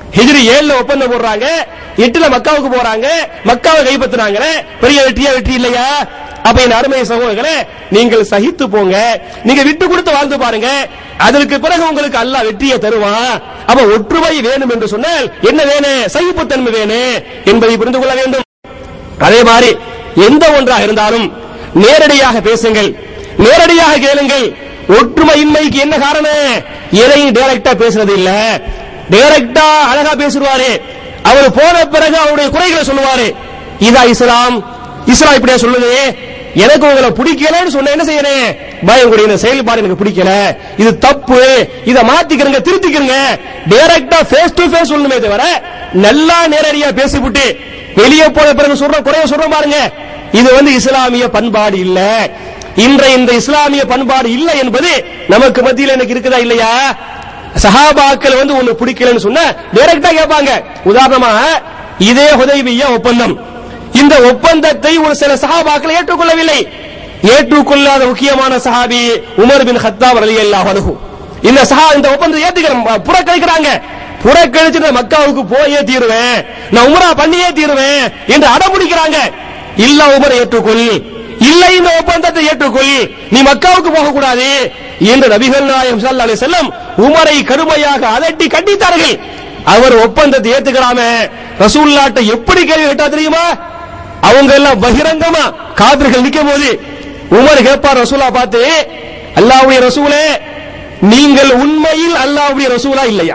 ஹிஜ்ரி ஏழுல ஒப்பந்தம் போடுறாங்க எட்டுல மக்காவுக்கு போறாங்க மக்காவை கைப்பற்றுறாங்களே பெரிய வெற்றியா வெற்றி இல்லையா அப்ப என் அருமை சகோதரர்களே நீங்கள் சகித்து போங்க நீங்க விட்டு கொடுத்து வாழ்ந்து பாருங்க அதற்கு பிறகு உங்களுக்கு அல்லாஹ் வெற்றியை தருவான் அப்ப ஒற்றுமை வேணும் என்று சொன்னால் என்ன வேணும் சகிப்புத்தன்மை வேணும் என்பதை புரிந்து கொள்ள வேண்டும் அதே மாதிரி எந்த ஒன்றாக இருந்தாலும் நேரடியாக பேசுங்கள் நேரடியாக கேளுங்கள் ஒற்றுமையின்மைக்கு என்ன காரணம் எதையும் டைரக்டா பேசுறது இல்ல டைரக்டா அழகா பேசுவாரு அவர் போன பிறகு அவருடைய குறைகளை சொல்லுவாரு இதா இஸ்லாம் இஸ்லாம் இப்படியா சொல்லுது எனக்கு உங்களை பிடிக்கலன்னு சொன்ன என்ன செய்யறேன் பயம் கூட இந்த செயல்பாடு எனக்கு பிடிக்கல இது தப்பு இத மாத்திக்கிறங்க திருத்திக்கிறங்க டைரக்டா ஃபேஸ் டு ஃபேஸ் சொல்லணுமே தவிர நல்லா நேரடியா பேசிவிட்டு வெளியே போன பிறகு சொல்ற குறைய சொல்ற பாருங்க இது வந்து இஸ்லாமிய பண்பாடு இல்ல இன்றைய இந்த இஸ்லாமிய பண்பாடு இல்லை என்பது நமக்கு மத்தியில் எனக்கு இருக்குதா இல்லையா சஹாபாக்கள் வந்து ஒண்ணு பிடிக்கலன்னு சொன்னா டைரக்டா கேட்பாங்க உதாரணமா இதே ஹுதைபியா ஒப்பந்தம் இந்த ஒப்பந்தத்தை ஒரு சில சஹாபாக்கள் ஏற்றுக்கொள்ளவில்லை ஏற்றுக்கொள்ளாத முக்கியமான சஹாபி உமர் பின் ஹத்தாப் ரலியல்லாஹு அன்ஹு இந்த சஹா இந்த ஒப்பந்தத்தை ஏத்துக்கிறாங்க புறக்கணிக்கிறாங்க புறக்கணிச்சு நான் மக்காவுக்கு போயே தீருவேன் நான் உமரா பண்ணியே தீருவேன் என்று அடம்பிடிக்கிறாங்க இல்ல உமரை ஏற்றுக்கொள் இல்லை இந்த ஒப்பந்தத்தை ஏற்றுக்கொள் நீ மக்காவுக்கு போக கூடாது என்று நபிகள் நாயகம் ஸல்லல்லாஹு அலைஹி வஸல்லம் உமரை கடுமையாக அதட்டி கண்டித்தார்கள் அவர் ஒப்பந்தத்தை ஏத்துக்கிறாம ரசூல்லாட்ட எப்படி கேள்வி கேட்டா தெரியுமா அவங்க எல்லாம் பகிரங்கமா காபிர்கள் நிக்கும் போது உமர் கேட்பார் ரசூலா பார்த்து அல்லாஹ்வுடைய ரசூலே நீங்கள் உண்மையில் அல்லாஹ்வுடைய ரசூலா இல்லையா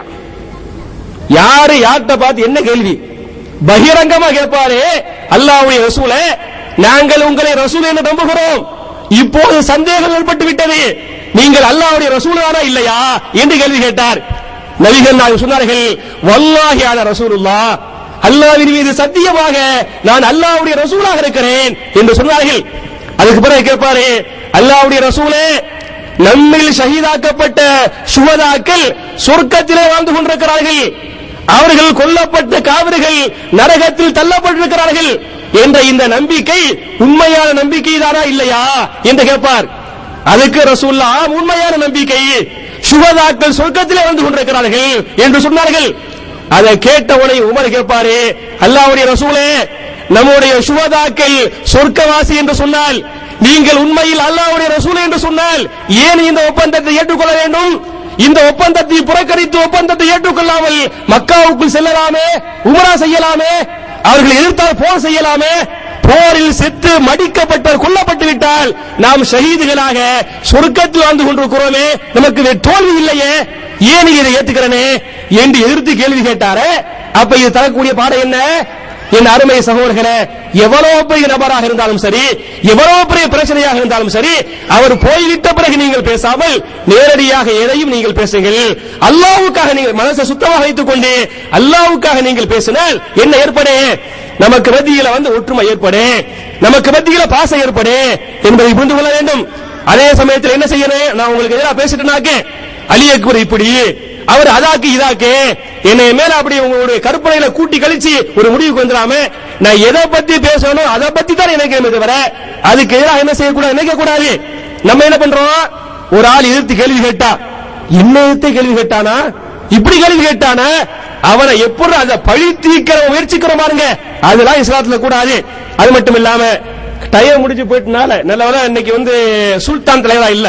யாரு யார்கிட்ட பார்த்து என்ன கேள்வி பகிரங்கமா கேட்பாரு அல்லாஹ்வுடைய ரசூலே நாங்கள் உங்களை ரசூல் என்று நம்புகிறோம் இப்போது சந்தேகம் ஏற்பட்டு விட்டது நீங்கள் அல்லாஹ்வுடைய ரசூலானா இல்லையா என்று கேள்வி கேட்டார் நபிகள் நாயகம் சொன்னார்கள் வல்லாஹி அன ரசூலுல்லாஹ் அல்லாஹ்வின் மீது சத்தியமாக நான் அல்லாஹ்வுடைய ரசூலாக இருக்கிறேன் என்று சொன்னார்கள் அதுக்கு பிறகு கேட்பாரு அல்லாஹ்வுடைய ரசூலே நம்மில் ஷஹீதாக்கப்பட்ட சுவதாக்கள் சொர்க்கத்திலே வாழ்ந்து கொண்டிருக்கிறார்கள் அவர்கள் கொல்லப்பட்ட காவிரிகள் நரகத்தில் தள்ளப்பட்டிருக்கிறார்கள் என்ற இந்த நம்பிக்கை உண்மையான நம்பிக்கை தானா இல்லையா என்று கேட்பார் அதுக்கு ரசூல்லா உண்மையான நம்பிக்கை சுகதாக்கள் சொர்க்கத்திலே வந்து கொண்டிருக்கிறார்கள் என்று சொன்னார்கள் அதை கேட்டவனை உமர் கேட்பாரு அல்லாஹ்வுடைய ரசூலே நம்முடைய சுவதாக்கள் சொர்க்கவாசி என்று சொன்னால் நீங்கள் உண்மையில் அல்லாஹ்வுடைய ரசூல் என்று சொன்னால் ஏன் இந்த ஒப்பந்தத்தை ஏற்றுக்கொள்ள வேண்டும் இந்த ஒப்பந்தத்தை புறக்கணித்து ஒப்பந்தத்தை ஏற்றுக்கொள்ளாமல் மக்காவுக்குள் செல்லலாமே உமரா செய்யலாமே அவர்கள் எதிர்த்தால் போர் செய்யலாமே போரில் செத்து மடிக்கப்பட்டு கொல்லப்பட்டு விட்டால் நாம் ஷஹீதுகளாக சொர்க்கத்தில் வாழ்ந்து கொண்டிருக்கிறோமே நமக்கு வே- தோல்வி இல்லையே ஏன் நீங்க இதை ஏத்துக்கிறனே என்று எதிர்த்து கேள்வி கேட்டாரே அப்ப இது தரக்கூடிய பாடம் என்ன என் அருமை சகோதரர்களே எவ்வளவு பெரிய நபராக இருந்தாலும் சரி எவ்வளவு பெரிய பிரச்சனையாக இருந்தாலும் சரி அவர் போய்விட்ட பிறகு நீங்கள் பேசாமல் நேரடியாக எதையும் நீங்கள் பேசுங்கள் அல்லாவுக்காக நீங்கள் மனசை சுத்தமாக வைத்துக் கொண்டு அல்லாவுக்காக நீங்கள் பேசினால் என்ன ஏற்படு நமக்கு மத்தியில வந்து ஒற்றுமை ஏற்படு நமக்கு மத்தியில பாசம் ஏற்படு என்பதை புரிந்து கொள்ள வேண்டும் அதே சமயத்தில் என்ன செய்யணும் நான் உங்களுக்கு எதிராக பேசிட்டேனாக்க அலி அக்பர் இப்படி அவர் அதாக்கு இதாக்கு என்னை மேல அப்படி உங்களுடைய கற்பனையில கூட்டி கழிச்சு ஒரு முடிவுக்கு வந்துடாம நான் எதை பத்தி பேசணும் அதை பத்தி தான் நினைக்கிறேன் தவிர அதுக்கு எதிராக என்ன செய்யக்கூடாது நினைக்க கூடாது நம்ம என்ன பண்றோம் ஒரு ஆள் எதிர்த்து கேள்வி கேட்டா என்ன எதிர்த்து கேள்வி கேட்டானா இப்படி கேள்வி கேட்டானா அவனை எப்படி அதை பழி தீக்கிற முயற்சிக்கிற பாருங்க அதெல்லாம் இஸ்லாத்துல கூடாது அது மட்டும் இல்லாம டயம் முடிஞ்சு போயிட்டனால நல்லவனா இன்னைக்கு வந்து சுல்தான் தலைவரா இல்ல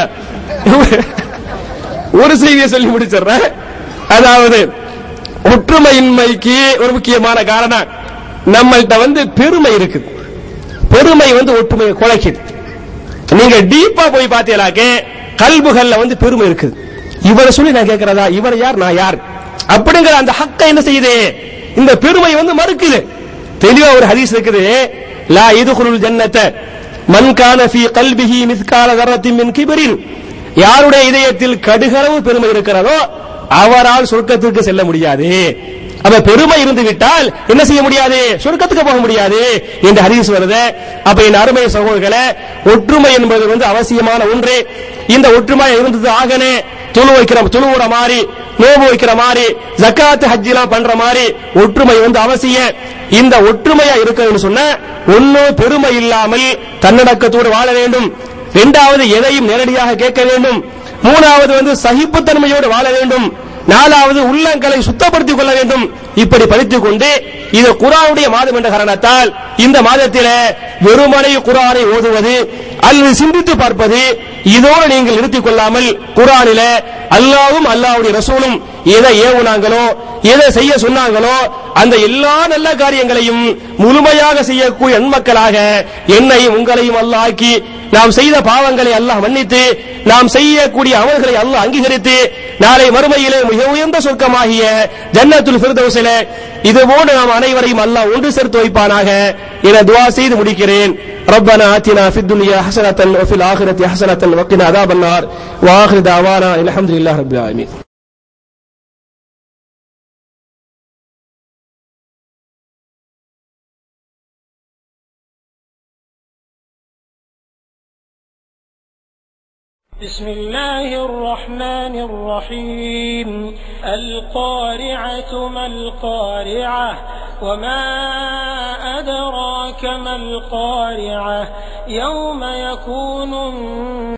ஒரு செய்தியை சொல்லி முடிச்சிடுறேன் அதாவது ஒற்றுமையின்மைக்கு ஒரு முக்கியமான காரணம் நம்மள்ட்ட வந்து பெருமை இருக்குது பெருமை வந்து ஒற்றுமையை குலைக்குது நீங்க டீப்பா போய் பார்த்தீங்களாக்க கல்புகள்ல வந்து பெருமை இருக்குது இவரை சொல்லி நான் கேட்கிறதா இவர் யார் நான் யார் அப்படிங்கிற அந்த ஹக்கை என்ன செய்யுது இந்த பெருமை வந்து மறுக்குது தெளிவா ஒரு ஹதீஸ் இருக்குது லா இதுகுருள் ஜன்னத்த மன் கான ஃபீ கல்பிஹி மிஸ்கால தரத்தின் மின் கிபரின் யாருடைய இதயத்தில் கடுகளவு பெருமை இருக்கிறதோ அவரால் சொர்க்கத்திற்கு செல்ல முடியாது அப்ப பெருமை இருந்து விட்டால் என்ன செய்ய முடியாது சொர்க்கத்துக்கு போக முடியாது என்று ஹதீஸ் வருது அப்ப என் அருமை சகோதரர்களே ஒற்றுமை என்பது வந்து அவசியமான ஒன்று இந்த ஒற்றுமை இருந்தது ஆகனே துணு வைக்கிற துணுவுற மாதிரி நோவு வைக்கிற மாதிரி ஜக்காத் ஹஜ் எல்லாம் பண்ற மாதிரி ஒற்றுமை வந்து அவசியம் இந்த ஒற்றுமையா இருக்கணும்னு சொன்ன ஒண்ணு பெருமை இல்லாமல் தன்னடக்கத்தோடு வாழ வேண்டும் இரண்டாவது எதையும் நேரடியாக கேட்க வேண்டும் மூணாவது வந்து சகிப்புத்தன்மையோடு வாழ வேண்டும் நாலாவது உள்ளங்களை சுத்தப்படுத்திக் கொள்ள வேண்டும் இப்படி படித்துக் கொண்டு இது குரானுடைய மாதம் என்ற காரணத்தால் இந்த மாதத்திலே வெறுமனை குரானை ஓதுவது அல்லது சிந்தித்து பார்ப்பது இதோடு நீங்கள் நிறுத்திக் கொள்ளாமல் குரானில அல்லாவும் அல்லாவுடைய ரசூலும் எதை ஏவுனாங்களோ எதை செய்ய சொன்னாங்களோ அந்த எல்லா நல்ல காரியங்களையும் முழுமையாக செய்யக்கூடிய நன்மக்களாக என்னையும் உங்களையும் அல்லாஹ் ஆக்கி நாம் செய்த பாவங்களை அல்லாஹ் மன்னித்து நாம் செய்யக்கூடிய அமல்களை அல்லாஹ் அங்கீகரித்து நாளை மறுமையிலே மிக உயர்ந்த சொர்க்கமாகிய ஜன்னத்துல் ஃபிர்தௌஸில இதுபோன்று நாம் அனைவரையும் அல்லாஹ் ஒன்று சேர்த்து வைப்பானாக என துவா செய்து முடிக்கிறேன் ربنا آتنا في الدنيا حسنة وفي الآخرة حسنة وقنا عذاب النار وآخر دعوانا الحمد لله رب العالمين بسم الله الرحمن الرحيم القارعة ما القارعة وما أدراك ما القارعة يوم يكون